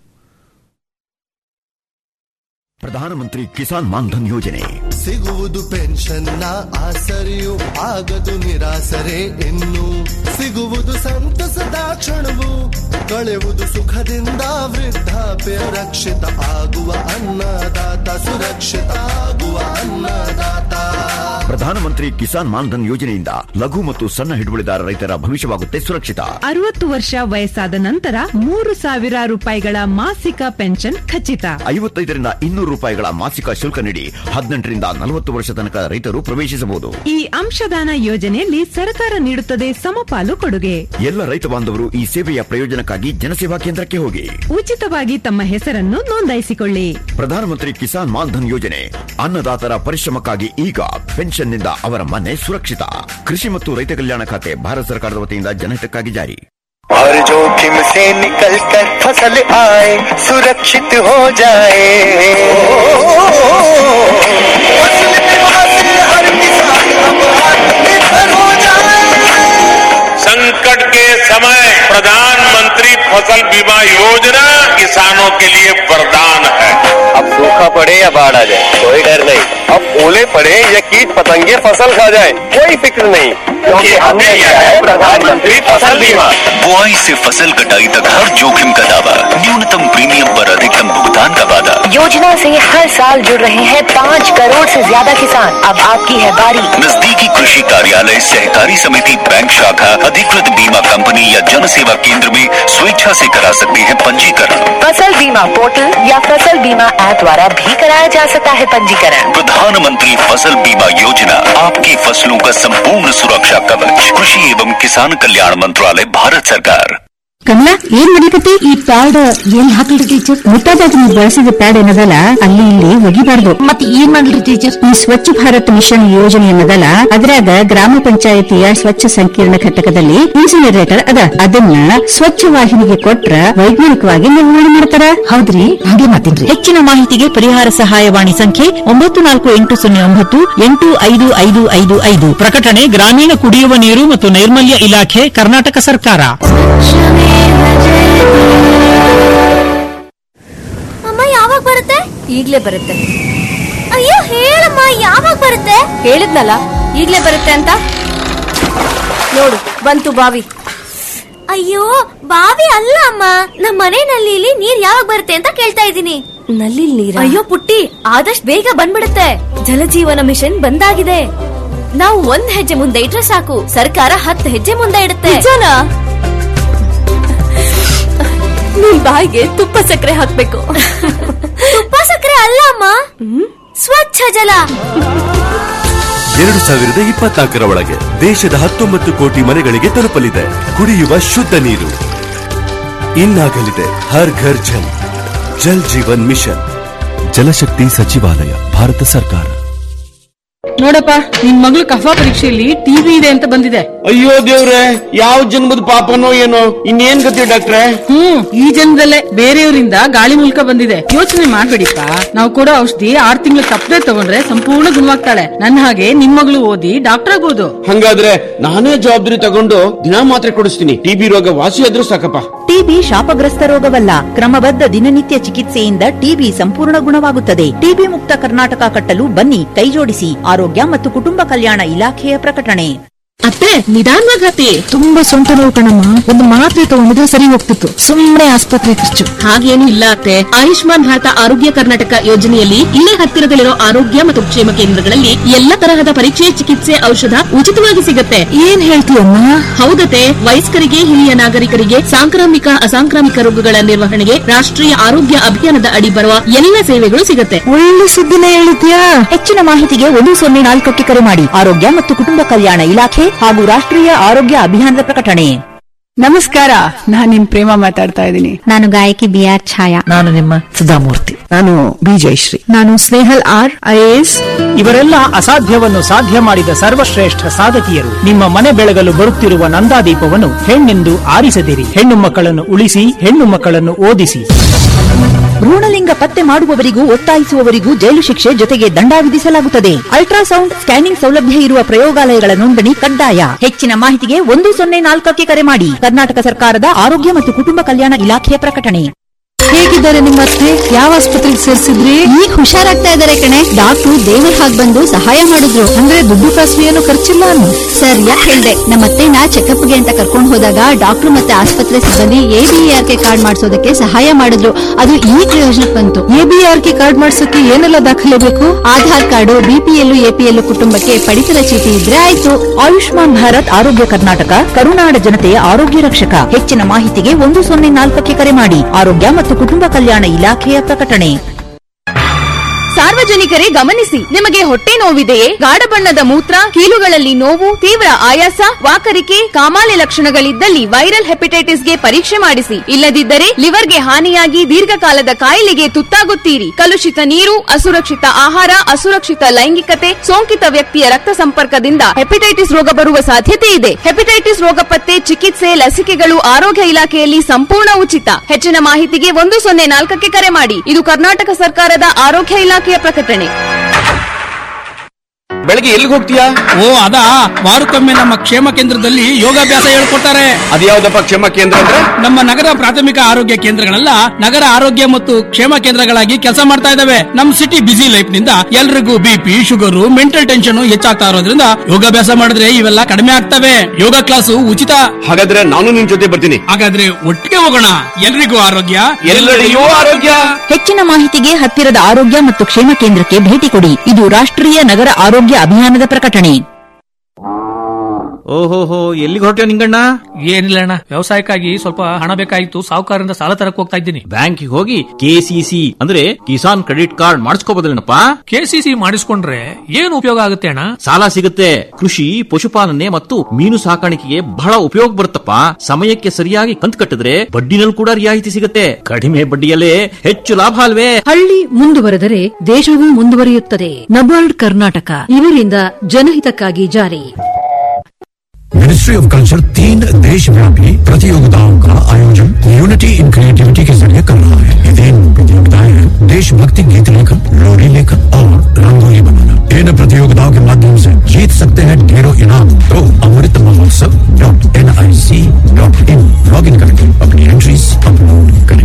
ಪ್ರಧಾನಮಂತ್ರಿ ಕಿಸಾನ್ ಮಾನ್ಧನ್ ಯೋಜನೆ ಸಿಗುವುದು ಪೆನ್ಷನ್ನ ಆಸರೆಯು ಆಗದು ನಿರಾಸರೆ ಇನ್ನು ಸಿಗುವುದು ಸಂತಸದ ಕ್ಷಣವು ಕಳೆಯುವುದು ಸುಖದಿಂದ ವೃದ್ಧಾಪ್ಯ ರಕ್ಷಿತ ಆಗುವ ಅನ್ನದಾತ ಸುರಕ್ಷಿತ ಆಗುವ ಅನ್ನದಾತ ಪ್ರಧಾನಮಂತ್ರಿ ಕಿಸಾನ್ ಮಾನ್ಧನ್ ಯೋಜನೆಯಿಂದ ಲಘು ಮತ್ತು ಸಣ್ಣ ಹಿಡುವಳಿದಾರ ರೈತರ ಭವಿಷ್ಯವಾಗುತ್ತೆ ಸುರಕ್ಷಿತ ಅರವತ್ತು ವರ್ಷ ವಯಸ್ಸಾದ ನಂತರ ಮೂರು ಸಾವಿರ ರೂಪಾಯಿಗಳ ಮಾಸಿಕ ಪೆನ್ಷನ್ ಖಚಿತ ಐವತ್ತೈದರಿಂದ ಇನ್ನೂರು ರೂಪಾಯಿಗಳ ಮಾಸಿಕ ಶುಲ್ಕ ನೀಡಿ ಹದಿನೆಂಟರಿಂದ ನಲವತ್ತು ವರ್ಷ ತನಕ ರೈತರು ಪ್ರವೇಶಿಸಬಹುದು ಈ ಅಂಶದಾನ ಯೋಜನೆಯಲ್ಲಿ ಸರ್ಕಾರ ನೀಡುತ್ತದೆ ಸಮಪಾಲು ಕೊಡುಗೆ ಎಲ್ಲ ರೈತ ಬಾಂಧವರು ಈ ಸೇವೆಯ ಪ್ರಯೋಜನಕ್ಕಾಗಿ ಜನಸೇವಾ ಕೇಂದ್ರಕ್ಕೆ ಹೋಗಿ ಉಚಿತವಾಗಿ ತಮ್ಮ ಹೆಸರನ್ನು ನೋಂದಾಯಿಸಿಕೊಳ್ಳಿ ಪ್ರಧಾನಮಂತ್ರಿ ಕಿಸಾನ್ ಮಾನ್ಧನ್ ಯೋಜನೆ ಅನ್ನದಾತರ ಪರಿಶ್ರಮಕ್ಕಾಗಿ ಈಗ ಪೆನ್ಷನ್ನಿಂದ ಅವರ ಮನೆ ಸುರಕ್ಷಿತ ಕೃಷಿ ಮತ್ತು ರೈತ ಕಲ್ಯಾಣ ಖಾತೆ ಭಾರತ ಸರ್ಕಾರದ ವತಿಯಿಂದ ಜನಹಿತಕ್ಕಾಗಿ ಜಾರಿ हर जोखिम से निकल कर फसल आए सुरक्षित हो जाए फसल बीमा से हर किसान अब आत्मनिर्भर हो जाए संकट के समय प्रधानमंत्री फसल बीमा योजना किसानों के लिए वरदान है अब सूखा पड़े या बाढ़ आ जाए कोई डर नहीं अब ओले पड़े या कीट पतंगे फसल खा जाए कोई फिक्र नहीं क्योंकि हमने लिया है प्रधानमंत्री फसल बीमा बुआई से फसल कटाई तक हर जोखिम का दावा न्यूनतम प्रीमियम पर अधिकतम भुगतान का वादा योजना से हर साल जुड़ रहे हैं पाँच करोड़ से ज्यादा किसान अब आपकी है बारी नजदीकी कृषि कार्यालय सहकारी समिति बैंक शाखा अधिकृत बीमा कंपनी या जन सेवा केंद्र में स्वेच्छा से करा सकते हैं पंजीकरण फसल बीमा पोर्टल या फसल बीमा ऐप द्वारा भी कराया जा सकता है पंजीकरण प्रधानमंत्री फसल बीमा योजना आपकी फसलों का संपूर्ण सुरक्षा कवच कृषि एवं किसान कल्याण मंत्रालय भारत सरकार ಕಮಲಾ ಏನ್ ಮಾಡ್ಲಿಕತ್ತಿ ಈ ಪ್ಯಾಡ್ ಏನ್ ಹಾಕ್ಲಿ ಟೀಚರ್ ಮುಟ್ಟಾದಾಗ ನೀವು ಬಳಸಿದ ಪ್ಯಾಡ್ ಏನದಲ್ಲ ಅಲ್ಲಿ ಇಲ್ಲಿ ಒಗಿಬಾರ್ದು ಮತ್ತೆ ಏನ್ ಮಾಡ್ಲಿ ಟೀಚರ್ ಈ ಸ್ವಚ್ಛ ಭಾರತ್ ಮಿಷನ್ ಯೋಜನೆ ಏನದಲ್ಲ ಅದ್ರಾಗ ಗ್ರಾಮ ಪಂಚಾಯತಿಯ ಸ್ವಚ್ಛ ಸಂಕೀರ್ಣ ಘಟಕದಲ್ಲಿ ಇನ್ಸಿನರೇಟರ್ ಅದ ಅದನ್ನ ಸ್ವಚ್ಛ ವಾಹಿನಿಗೆ ಕೊಟ್ರ ವೈಜ್ಞಾನಿಕವಾಗಿ ನಿರ್ವಹಣೆ ಮಾಡ್ತಾರ ಹೌದ್ರಿ ಹಾಗೆ ಮಾತಿನ್ರಿ ಹೆಚ್ಚಿನ ಮಾಹಿತಿಗೆ ಪರಿಹಾರ ಸಹಾಯವಾಣಿ ಸಂಖ್ಯೆ ಒಂಬತ್ತು ನಾಲ್ಕು ಎಂಟು ಸೊನ್ನೆ ಒಂಬತ್ತು ಎಂಟು ಐದು ಐದು ಐದು ಐದು ಪ್ರಕಟಣೆ ಗ್ರಾಮೀಣ ಕುಡಿಯುವ ನೀರು ಮತ್ತು ನೈರ್ಮಲ್ಯ ಇಲಾಖೆ ಕರ್ನಾಟಕ ಸರ್ಕಾರ ಅಮ್ಮ ಯಾವಾಗ ಬರುತ್ತೆ ಈಗ್ಲೇ ಬರುತ್ತೆ ಅಯ್ಯೋ ಹೇಳಮ್ಮ ಯಾವಾಗ ಬರುತ್ತೆ ಹೇಳಿದ್ನಲ್ಲ ಈಗ್ಲೇ ಬರುತ್ತೆ ಅಂತ ನೋಡು ಬಂತು ಬಾವಿ ಅಯ್ಯೋ ಬಾವಿ ಅಲ್ಲ ಅಮ್ಮ ನಮ್ಮ ಮನೆ ನಲ್ಲಿಲಿ ನೀರ್ ಯಾವಾಗ ಬರುತ್ತೆ ಅಂತ ಕೇಳ್ತಾ ಇದ್ದೀನಿ ನಲ್ಲಿ ನೀರ ಅಯ್ಯೋ ಪುಟ್ಟಿ ಆದಷ್ಟು ಬೇಗ ಬಂದ್ಬಿಡುತ್ತೆ ಜಲಜೀವನ ಮಿಷನ್ ಬಂದಾಗಿದೆ ನಾವು ಒಂದ್ ಹೆಜ್ಜೆ ಮುಂದೆ ಇಟ್ರೆ ಸಾಕು ಸರ್ಕಾರ ಹತ್ತು ಹೆಜ್ಜೆ ಮುಂದೆ ಇಡುತ್ತೆ ನಿನ್ ಬಾಯಿಗೆ ತುಪ್ಪ ಸಕ್ಕರೆ ಹಾಕ್ಬೇಕು ತುಪ್ಪ ಸಕ್ಕರೆ ಅಲ್ಲ ಅಮ್ಮ ಸ್ವಚ್ಛ ಜಲ ಎರಡು ಸಾವಿರದ ಇಪ್ಪತ್ನಾಲ್ಕರ ಒಳಗೆ ದೇಶದ ಹತ್ತೊಂಬತ್ತು ಕೋಟಿ ಮನೆಗಳಿಗೆ ತಲುಪಲಿದೆ ಕುಡಿಯುವ ಶುದ್ಧ ನೀರು ಇನ್ನಾಗಲಿದೆ ಹರ್ ಘರ್ ಜಲ್ ಜಲ್ ಜೀವನ್ ಮಿಷನ್ ಜಲಶಕ್ತಿ ಸಚಿವಾಲಯ ಭಾರತ ಸರ್ಕಾರ ನೋಡಪ್ಪ ನಿನ್ ಮಗಳು ಕಫಾ ಪರೀಕ್ಷೆಯಲ್ಲಿ ಟಿವಿ ಇದೆ ಅಂತ ಬಂದಿದೆ ಅಯ್ಯೋ ದೇವ್ರೆ ಯಾವ ಜನ್ಮದ ಪಾಪನೋ ಏನೋ ಇನ್ನೇನ್ ಗತಿ ಡಾಕ್ಟ್ರೆ ಹ್ಮ್ ಈ ಜನ್ಮದಲ್ಲೇ ಬೇರೆಯವರಿಂದ ಗಾಳಿ ಮೂಲಕ ಬಂದಿದೆ ಯೋಚನೆ ಮಾಡ್ಬೇಡಿಪ್ಪ ನಾವು ಕೊಡೋ ಔಷಧಿ ಆರ್ ತಿಂಗಳು ತಪ್ಪದೆ ತಗೊಂಡ್ರೆ ಸಂಪೂರ್ಣ ಗುಣವಾಗ್ತಾಳೆ ನನ್ನ ಹಾಗೆ ನಿಮ್ ಮಗಳು ಓದಿ ಡಾಕ್ಟರ್ ಆಗ್ಬೋದು ಹಂಗಾದ್ರೆ ನಾನೇ ಜವಾಬ್ದಾರಿ ತಗೊಂಡು ದಿನ ಮಾತ್ರೆ ಕೊಡಿಸ್ತೀನಿ ಟಿಬಿ ರೋಗ ವಾಸಿ ಆದ್ರೂ ಸಾಕಪ್ಪ ಟಿಬಿ ಶಾಪಗ್ರಸ್ತ ರೋಗವಲ್ಲ ಕ್ರಮಬದ್ಧ ದಿನನಿತ್ಯ ಚಿಕಿತ್ಸೆಯಿಂದ ಟಿಬಿ ಸಂಪೂರ್ಣ ಗುಣವಾಗುತ್ತದೆ ಟಿಬಿ ಮುಕ್ತ ಕರ್ನಾಟಕ ಕಟ್ಟಲು ಬನ್ನಿ ಕೈಜೋಡಿಸಿ ಆರೋಗ್ಯ ಮತ್ತು ಕುಟುಂಬ ಕಲ್ಯಾಣ ಇಲಾಖೆಯ ಪ್ರಕಟಣೆ ಅತ್ತೆ ನಿಧಾನವಾಗತ್ತೆ ತುಂಬಾ ಸೊಂಟ ನೋವು ಕಣಮ್ಮ ಒಂದು ಮಾತ್ರೆ ತಗೊಂಡಿದ್ರೆ ಸರಿ ಹೋಗ್ತಿತ್ತು ಸುಮ್ಮನೆ ಆಸ್ಪತ್ರೆ ಖರ್ಚು ಹಾಗೇನು ಇಲ್ಲ ಅತ್ತೆ ಆಯುಷ್ಮಾನ್ ಭಾರತ ಆರೋಗ್ಯ ಕರ್ನಾಟಕ ಯೋಜನೆಯಲ್ಲಿ ಇಲ್ಲೇ ಹತ್ತಿರದಲ್ಲಿರೋ ಆರೋಗ್ಯ ಮತ್ತು ಕ್ಷೇಮ ಕೇಂದ್ರಗಳಲ್ಲಿ ಎಲ್ಲ ತರಹದ ಪರೀಕ್ಷೆ ಚಿಕಿತ್ಸೆ ಔಷಧ ಉಚಿತವಾಗಿ ಸಿಗುತ್ತೆ ಏನ್ ಹೇಳ್ತೀಯಮ್ಮ ಹೌದತೆ ವಯಸ್ಕರಿಗೆ ಹಿರಿಯ ನಾಗರಿಕರಿಗೆ ಸಾಂಕ್ರಾಮಿಕ ಅಸಾಂಕ್ರಾಮಿಕ ರೋಗಗಳ ನಿರ್ವಹಣೆಗೆ ರಾಷ್ಟ್ರೀಯ ಆರೋಗ್ಯ ಅಭಿಯಾನದ ಅಡಿ ಬರುವ ಎಲ್ಲ ಸೇವೆಗಳು ಸಿಗುತ್ತೆ ಒಳ್ಳೆ ಸುದ್ದಿನೇ ಹೇಳಿದ್ಯಾ ಹೆಚ್ಚಿನ ಮಾಹಿತಿಗೆ ಒಂದು ಸೊನ್ನೆ ನಾಲ್ಕಕ್ಕೆ ಕರೆ ಮಾಡಿ ಆರೋಗ್ಯ ಮತ್ತು ಕುಟುಂಬ ಕಲ್ಯಾಣ ಇಲಾಖೆ ಹಾಗೂ ರಾಷ್ಟ್ರೀಯ ಆರೋಗ್ಯ ಅಭಿಯಾನದ ಪ್ರಕಟಣೆ ನಮಸ್ಕಾರ ನಾನ್ ನಿಮ್ ಪ್ರೇಮ ಮಾತಾಡ್ತಾ ಇದ್ದೀನಿ ನಾನು ಗಾಯಕಿ ಬಿ ಆರ್ ಛಾಯಾ ನಾನು ನಿಮ್ಮ ಸುಧಾಮೂರ್ತಿ ನಾನು ಬಿ ಜಯಶ್ರೀ ನಾನು ಸ್ನೇಹಲ್ ಆರ್ ಐಎಎಸ್ ಇವರೆಲ್ಲ ಅಸಾಧ್ಯವನ್ನು ಸಾಧ್ಯ ಮಾಡಿದ ಸರ್ವಶ್ರೇಷ್ಠ ಸಾಧಕಿಯರು ನಿಮ್ಮ ಮನೆ ಬೆಳಗಲು ಬರುತ್ತಿರುವ ನಂದಾದೀಪವನ್ನು ಹೆಣ್ಣೆಂದು ಆರಿಸದಿರಿ ಹೆಣ್ಣು ಮಕ್ಕಳನ್ನು ಉಳಿಸಿ ಹೆಣ್ಣು ಮಕ್ಕಳನ್ನು ಓದಿಸಿ ಭ್ರೂಣಲಿಂಗ ಪತ್ತೆ ಮಾಡುವವರಿಗೂ ಒತ್ತಾಯಿಸುವವರಿಗೂ ಜೈಲು ಶಿಕ್ಷೆ ಜೊತೆಗೆ ದಂಡ ವಿಧಿಸಲಾಗುತ್ತದೆ ಅಲ್ಟ್ರಾಸೌಂಡ್ ಸ್ಕ್ಯಾನಿಂಗ್ ಸೌಲಭ್ಯ ಇರುವ ಪ್ರಯೋಗಾಲಯಗಳ ನೋಂದಣಿ ಕಡ್ಡಾಯ ಹೆಚ್ಚಿನ ಮಾಹಿತಿಗೆ ಒಂದು ಸೊನ್ನೆ ನಾಲ್ಕಕ್ಕೆ ಕರೆ ಮಾಡಿ ಕರ್ನಾಟಕ ಸರ್ಕಾರದ ಆರೋಗ್ಯ ಮತ್ತು ಕುಟುಂಬ ಕಲ್ಯಾಣ ಇಲಾಖೆಯ ಪ್ರಕಟಣೆ ಹೇಗಿದ್ದಾರೆ ನಿಮ್ಮ ಅತ್ತೆ ಯಾವ ಆಸ್ಪತ್ರೆಗೆ ಸೇರಿಸಿದ್ರಿ ಈಗ ಹುಷಾರಾಗ್ತಾ ಇದಾರೆ ಕಣೆ ಡಾಕ್ಟ್ರು ದೇವರ ಹಾಗೆ ಬಂದು ಸಹಾಯ ಮಾಡಿದ್ರು ಅಂದ್ರೆ ದುಡ್ಡು ಕಾಸು ಏನು ಖರ್ಚಿಲ್ಲ ಅನ್ನು ಸರ್ ಯಾಕೆ ಹೇಳ್ದೆ ನಮ್ಮ ಅತ್ತೆನ ಚೆಕಪ್ಗೆ ಅಂತ ಕರ್ಕೊಂಡು ಹೋದಾಗ ಡಾಕ್ಟ್ರು ಮತ್ತೆ ಆಸ್ಪತ್ರೆ ಸಿಬ್ಬಂದಿ ಎಬಿಆರ್ ಕೆ ಕಾರ್ಡ್ ಮಾಡಿಸೋದಕ್ಕೆ ಸಹಾಯ ಮಾಡಿದ್ರು ಅದು ಈ ಪ್ರಯೋಜನಕ್ಕೆ ಬಂತು ಎಬಿಆರ್ ಕೆ ಕಾರ್ಡ್ ಮಾಡ್ಸೋಕೆ ಏನೆಲ್ಲ ದಾಖಲೆ ಬೇಕು ಆಧಾರ್ ಕಾರ್ಡು ಬಿಪಿಎಲ್ ಎಪಿಎಲ್ ಕುಟುಂಬಕ್ಕೆ ಪಡಿತರ ಚೀಟಿ ಇದ್ರೆ ಆಯ್ತು ಆಯುಷ್ಮಾನ್ ಭಾರತ್ ಆರೋಗ್ಯ ಕರ್ನಾಟಕ ಕರುನಾಡ ಜನತೆಯ ಆರೋಗ್ಯ ರಕ್ಷಕ ಹೆಚ್ಚಿನ ಮಾಹಿತಿಗೆ ಒಂದು ಸೊನ್ನೆ ನಾಲ್ಕಕ್ಕೆ ಕರೆ ಮಾಡಿ ಆರೋಗ್ಯ ಮತ್ತು ಕುಟುಂಬ ಕಲ್ಯಾಣ ಇಲಾಖೆಯ ಪ್ರಕಟಣೆ ಸಾರ್ವಜನಿಕರೇ ಗಮನಿಸಿ ನಿಮಗೆ ಹೊಟ್ಟೆ ನೋವಿದೆಯೇ ಗಾಢ ಬಣ್ಣದ ಮೂತ್ರ ಕೀಲುಗಳಲ್ಲಿ ನೋವು ತೀವ್ರ ಆಯಾಸ ವಾಕರಿಕೆ ಕಾಮಾಲೆ ಲಕ್ಷಣಗಳಿದ್ದಲ್ಲಿ ವೈರಲ್ ಹೆಪಟೈಟಿಸ್ಗೆ ಪರೀಕ್ಷೆ ಮಾಡಿಸಿ ಇಲ್ಲದಿದ್ದರೆ ಲಿವರ್ಗೆ ಹಾನಿಯಾಗಿ ದೀರ್ಘಕಾಲದ ಕಾಯಿಲೆಗೆ ತುತ್ತಾಗುತ್ತೀರಿ ಕಲುಷಿತ ನೀರು ಅಸುರಕ್ಷಿತ ಆಹಾರ ಅಸುರಕ್ಷಿತ ಲೈಂಗಿಕತೆ ಸೋಂಕಿತ ವ್ಯಕ್ತಿಯ ರಕ್ತ ಸಂಪರ್ಕದಿಂದ ಹೆಪಟೈಟಿಸ್ ರೋಗ ಬರುವ ಸಾಧ್ಯತೆ ಇದೆ ಹೆಪಟೈಟಿಸ್ ರೋಗ ಪತ್ತೆ ಚಿಕಿತ್ಸೆ ಲಸಿಕೆಗಳು ಆರೋಗ್ಯ ಇಲಾಖೆಯಲ್ಲಿ ಸಂಪೂರ್ಣ ಉಚಿತ ಹೆಚ್ಚಿನ ಮಾಹಿತಿಗೆ ಒಂದು ಸೊನ್ನೆ ನಾಲ್ಕಕ್ಕೆ ಕರೆ ಮಾಡಿ ಇದು ಕರ್ನಾಟಕ ಸರ್ಕಾರದ ಆರೋಗ್ಯ ಇಲಾಖೆಯ ಪ್ರಕಟಣೆ ಬೆಳಗ್ಗೆ ಎಲ್ಲಿಗೆ ಹೋಗ್ತೀಯಾ ಓ ಅದಾ ವಾರಕ್ಕೊಮ್ಮೆ ನಮ್ಮ ಕ್ಷೇಮ ಕೇಂದ್ರದಲ್ಲಿ ಯೋಗಾಭ್ಯಾಸ ಹೇಳ್ಕೊಡ್ತಾರೆ ಅದ್ಯಾವ್ದಪ್ಪ ಕ್ಷೇಮ ಕೇಂದ್ರ ಅಂದ್ರೆ ನಮ್ಮ ನಗರ ಪ್ರಾಥಮಿಕ ಆರೋಗ್ಯ ಕೇಂದ್ರಗಳೆಲ್ಲ ನಗರ ಆರೋಗ್ಯ ಮತ್ತು ಕ್ಷೇಮ ಕೇಂದ್ರಗಳಾಗಿ ಕೆಲಸ ಮಾಡ್ತಾ ಇದಾವೆ ನಮ್ ಸಿಟಿ ಬಿಸಿ ಲೈಫ್ ನಿಂದ ಎಲ್ರಿಗೂ ಬಿಪಿ ಶುಗರ್ ಮೆಂಟಲ್ ಟೆನ್ಷನ್ ಹೆಚ್ಚಾಗ್ತಾ ಇರೋದ್ರಿಂದ ಯೋಗಾಭ್ಯಾಸ ಮಾಡಿದ್ರೆ ಇವೆಲ್ಲ ಕಡಿಮೆ ಆಗ್ತವೆ ಯೋಗ ಕ್ಲಾಸು ಉಚಿತ ಹಾಗಾದ್ರೆ ನಾನು ನಿನ್ ಜೊತೆ ಬರ್ತೀನಿ ಹಾಗಾದ್ರೆ ಒಟ್ಟಿಗೆ ಹೋಗೋಣ ಎಲ್ರಿಗೂ ಆರೋಗ್ಯ ಎಲ್ಲೆಡೆಯೂ ಆರೋಗ್ಯ ಹೆಚ್ಚಿನ ಮಾಹಿತಿಗೆ ಹತ್ತಿರದ ಆರೋಗ್ಯ ಮತ್ತು ಕ್ಷೇಮ ಕೇಂದ್ರಕ್ಕೆ ಭೇಟಿ ಕೊಡಿ ಇದು ರಾಷ್ಟ್ರೀಯ ನಗರ ಆರೋಗ್ಯ ಅಭಿಯಾನದ ಪ್ರಕಟಣೆ ಓಹೋಹೋ ಎಲ್ಲಿಗೆ ಹೊರಟ್ಯೋ ನಿಂಗಣ್ಣ ಏನಿಲ್ಲ ಅಣ್ಣ ವ್ಯವಸಾಯಕ್ಕಾಗಿ ಸ್ವಲ್ಪ ಹಣ ಬೇಕಾಗಿತ್ತು ಸಾಹುಕಾರರಿಂದ ಸಾಲ ತರಕ್ ಹೋಗ್ತಾ ಇದ್ದೀನಿ ಬ್ಯಾಂಕಿಗೆ ಹೋಗಿ ಕೆಸಿಸಿ ಅಂದ್ರೆ ಕಿಸಾನ್ ಕ್ರೆಡಿಟ್ ಕಾರ್ಡ್ ಮಾಡಿಸ್ಕೋಬೋದಲ್ಲೇನಪ್ಪ ಕೆಸಿಸಿ ಮಾಡಿಸ್ಕೊಂಡ್ರೆ ಏನು ಉಪಯೋಗ ಆಗುತ್ತೆ ಅಣ್ಣ ಸಾಲ ಸಿಗುತ್ತೆ ಕೃಷಿ ಪಶುಪಾಲನೆ ಮತ್ತು ಮೀನು ಸಾಕಾಣಿಕೆಗೆ ಬಹಳ ಉಪಯೋಗ ಬರುತ್ತಪ್ಪ ಸಮಯಕ್ಕೆ ಸರಿಯಾಗಿ ಕಂತು ಕಟ್ಟಿದ್ರೆ ಬಡ್ಡಿನಲ್ಲಿ ಕೂಡ ರಿಯಾಯಿತಿ ಸಿಗುತ್ತೆ ಕಡಿಮೆ ಬಡ್ಡಿಯಲ್ಲೇ ಹೆಚ್ಚು ಲಾಭ ಅಲ್ವೇ ಹಳ್ಳಿ ಮುಂದುವರೆದರೆ ದೇಶವೂ ಮುಂದುವರಿಯುತ್ತದೆ ನಬಾರ್ಡ್ ಕರ್ನಾಟಕ ಇವರಿಂದ ಜನಹಿತಕ್ಕಾಗಿ ಜಾರಿ मिनिस्ट्री ऑफ कल्चर तीन देश व्यापी प्रतियोगिताओं का आयोजन यूनिटी इन क्रिएटिविटी के जरिए कर रहा है ये तीन प्रतियोगिताएं हैं देशभक्ति गीत लेखन लोरी लेखन और रंगोली बनाना इन प्रतियोगिताओं के माध्यम से जीत सकते हैं ढेरों इनाम तो Amrit Mahotsav dot N I C dot in log in करके अपनी एंट्रीज अपलोड करें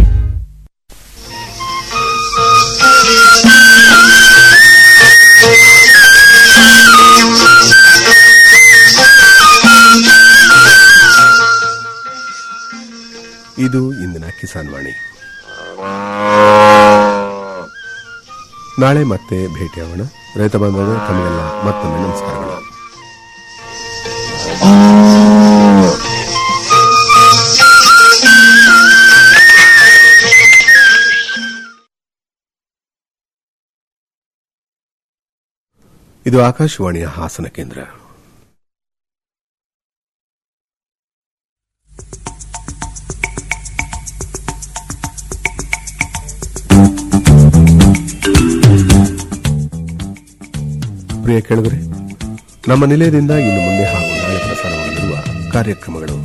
ಇದು ಇಂದಿನ ಕಿಸಾನ್ ವಾಣಿ ನಾಳೆ ಮತ್ತೆ ಭೇಟಿಯಾಗೋಣ ರೈತ ಬಾಂಧವರು ತಮಗೆಲ್ಲ ಮತ್ತೊಮ್ಮೆ ನಮಸ್ಕಾರಗಳು ಇದು ಆಕಾಶವಾಣಿಯ ಹಾಸನ ಕೇಂದ್ರ ಪ್ರಿಯ ಕೇಳಿದರೆ ನಮ್ಮ ನಿಲಯದಿಂದ ಇನ್ನು ಮುಂದೆ ಹಾಗೂ ನಾಳೆ ಪ್ರಸಾರವಾಗಲಿರುವ ಕಾರ್ಯಕ್ರಮಗಳು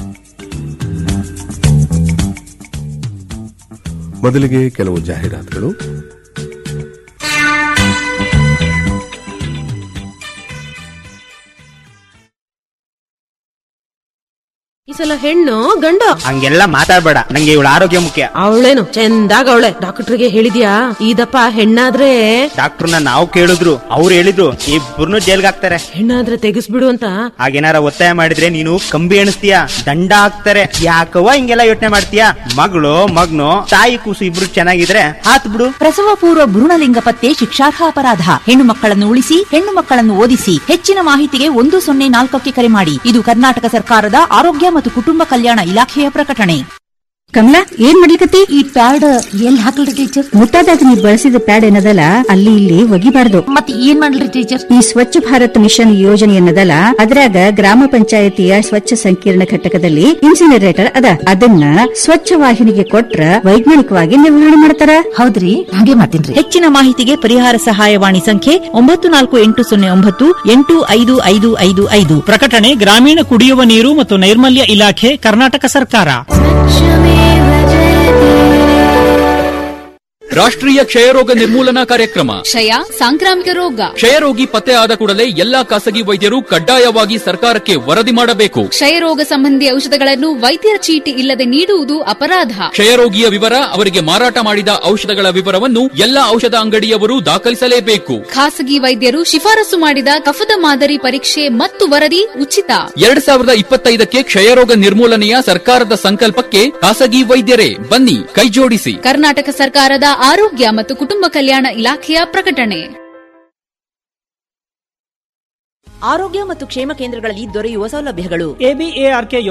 ಮೊದಲಿಗೆ ಕೆಲವು ಜಾಹೀರಾತುಗಳು ಈ ಸಲ ಹೆಣ್ಣು ಗಂಡು ಹಂಗೆಲ್ಲ ಮಾತಾಡ್ಬೇಡ ನಂಗೆ ಇವಳ ಆರೋಗ್ಯ ಮುಖ್ಯ ಅವಳೇನು ಚಂದಾಗ ಅವಳೆ ಡಾಕ್ಟರ್ಗೆ ಹೇಳಿದ್ಯಾ ಇದಪ್ಪ ಹೆಣ್ಣಾದ್ರೆ ಡಾಕ್ಟರ್ನ ನಾವು ಕೇಳಿದ್ರು ಅವ್ರು ಹೇಳಿದ್ರು ಇಬ್ಬರನ್ನು ಜೈಲ್ಗೆ ಹಾಕ್ತಾರೆ ಹೆಣ್ಣಾದ್ರೆ ತೆಗಿಸ್ಬಿಡು ಅಂತ ಹಾಗೇನಾರ ಒತ್ತಾಯ ಮಾಡಿದ್ರೆ ನೀನು ಕಂಬಿ ಎಣಿಸ್ತೀಯ ದಂಡ ಹಾಕ್ತಾರೆ ಯಾಕವ್ವ ಹಿಂಗೆಲ್ಲ ಯೋಚನೆ ಮಾಡ್ತೀಯ ಮಗಳು ಮಗ್ನು ತಾಯಿ ಕೂಸು ಇಬ್ರು ಚೆನ್ನಾಗಿದ್ರೆ ಹಾತ್ ಬಿಡು ಪ್ರಸವ ಪೂರ್ವ ಭ್ರೂಣಲಿಂಗ ಪತ್ತೆ ಶಿಕ್ಷಾರ್ಹ ಅಪರಾಧ ಹೆಣ್ಣು ಮಕ್ಕಳನ್ನು ಉಳಿಸಿ ಹೆಣ್ಣು ಮಕ್ಕಳನ್ನು ಓದಿಸಿ ಹೆಚ್ಚಿನ ಮಾಹಿತಿಗೆ ಒಂದು ಸೊನ್ನೆ ನಾಲ್ಕಕ್ಕೆ ಕರೆ ಮಾಡಿ ಇದು ಕರ್ನಾಟಕ ಸರ್ಕಾರದ ಆರೋಗ್ಯ ಮತ್ತು ಕುಟುಂಬ ಕಲ್ಯಾಣ ಇಲಾಖೆಯ ಪ್ರಕಟಣೆ ಕಮಲಾ ಏನ್ ಮಾಡ್ಲಿಕತ್ತಿ ಈ ಪ್ಯಾಡ್ ಎಲ್ಲಿ ಹಾಕಲ್ರಿ ಟೀಚರ್ ಮುಟ್ಟಾದಾಗ ನೀವು ಬಳಸಿದ ಪ್ಯಾಡ್ ಏನದಲ್ಲ ಅಲ್ಲಿ ಇಲ್ಲಿ ಒಗಿಬಾರ್ದು ಮತ್ತೆ ಏನ್ ಮಾಡ್ಲಿ ಟೀಚರ್ ಈ ಸ್ವಚ್ಛ ಭಾರತ್ ಮಿಷನ್ ಯೋಜನೆ ಏನದಲ್ಲ ಅದ್ರಾಗ ಗ್ರಾಮ ಪಂಚಾಯತಿಯ ಸ್ವಚ್ಛ ಸಂಕೀರ್ಣ ಘಟಕದಲ್ಲಿ ಇನ್ಸಿನರೇಟರ್ ಅದ ಅದನ್ನ ಸ್ವಚ್ಛ ವಾಹಿನಿಗೆ ಕೊಟ್ರ ವೈಜ್ಞಾನಿಕವಾಗಿ ನಿರ್ವಹಣೆ ಮಾಡ್ತಾರ ಹೌದ್ರಿ ಹಾಗೆ ಮಾಡ್ತೀನಿ ಹೆಚ್ಚಿನ ಮಾಹಿತಿಗೆ ಪರಿಹಾರ ಸಹಾಯವಾಣಿ ಸಂಖ್ಯೆ ಒಂಬತ್ತು ನಾಲ್ಕು ಎಂಟು ಸೊನ್ನೆ ಒಂಬತ್ತು ಎಂಟು ಐದು ಐದು ಐದು ಐದು ಪ್ರಕಟಣೆ ಗ್ರಾಮೀಣ ಕುಡಿಯುವ ನೀರು ಮತ್ತು ನೈರ್ಮಲ್ಯ ಇಲಾಖೆ ಕರ್ನಾಟಕ ಸರ್ಕಾರ ರಾಷ್ಟ್ರೀಯ ಕ್ಷಯರೋಗ ನಿರ್ಮೂಲನಾ ಕಾರ್ಯಕ್ರಮ ಕ್ಷಯ ಸಾಂಕ್ರಾಮಿಕ ರೋಗ ಕ್ಷಯರೋಗಿ ಪತ್ತೆ ಆದ ಕೂಡಲೇ ಎಲ್ಲಾ ಖಾಸಗಿ ವೈದ್ಯರು ಕಡ್ಡಾಯವಾಗಿ ಸರ್ಕಾರಕ್ಕೆ ವರದಿ ಮಾಡಬೇಕು ಕ್ಷಯರೋಗ ಸಂಬಂಧಿ ಔಷಧಗಳನ್ನು ವೈದ್ಯರ ಚೀಟಿ ಇಲ್ಲದೆ ನೀಡುವುದು ಅಪರಾಧ ಕ್ಷಯರೋಗಿಯ ವಿವರ ಅವರಿಗೆ ಮಾರಾಟ ಮಾಡಿದ ಔಷಧಗಳ ವಿವರವನ್ನು ಎಲ್ಲಾ ಔಷಧ ಅಂಗಡಿಯವರು ದಾಖಲಿಸಲೇಬೇಕು ಖಾಸಗಿ ವೈದ್ಯರು ಶಿಫಾರಸು ಮಾಡಿದ ಕಫದ ಮಾದರಿ ಪರೀಕ್ಷೆ ಮತ್ತು ವರದಿ ಉಚಿತ ಎರಡ್ ಸಾವಿರದ ಇಪ್ಪತ್ತೈದಕ್ಕೆ ಕ್ಷಯರೋಗ ನಿರ್ಮೂಲನೆಯ ಸರ್ಕಾರದ ಸಂಕಲ್ಪಕ್ಕೆ ಖಾಸಗಿ ವೈದ್ಯರೇ ಬನ್ನಿ ಕೈಜೋಡಿಸಿ ಕರ್ನಾಟಕ ಸರ್ಕಾರದ ಆರೋಗ್ಯ ಮತ್ತು ಕುಟುಂಬ ಕಲ್ಯಾಣ ಇಲಾಖೆಯ ಪ್ರಕಟಣೆ ಆರೋಗ್ಯ ಮತ್ತು ಕ್ಷೇಮ ಕೇಂದ್ರಗಳಲ್ಲಿ ದೊರೆಯುವ ಸೌಲಭ್ಯಗಳು ಎಬಿಎಆರ್ಕೆ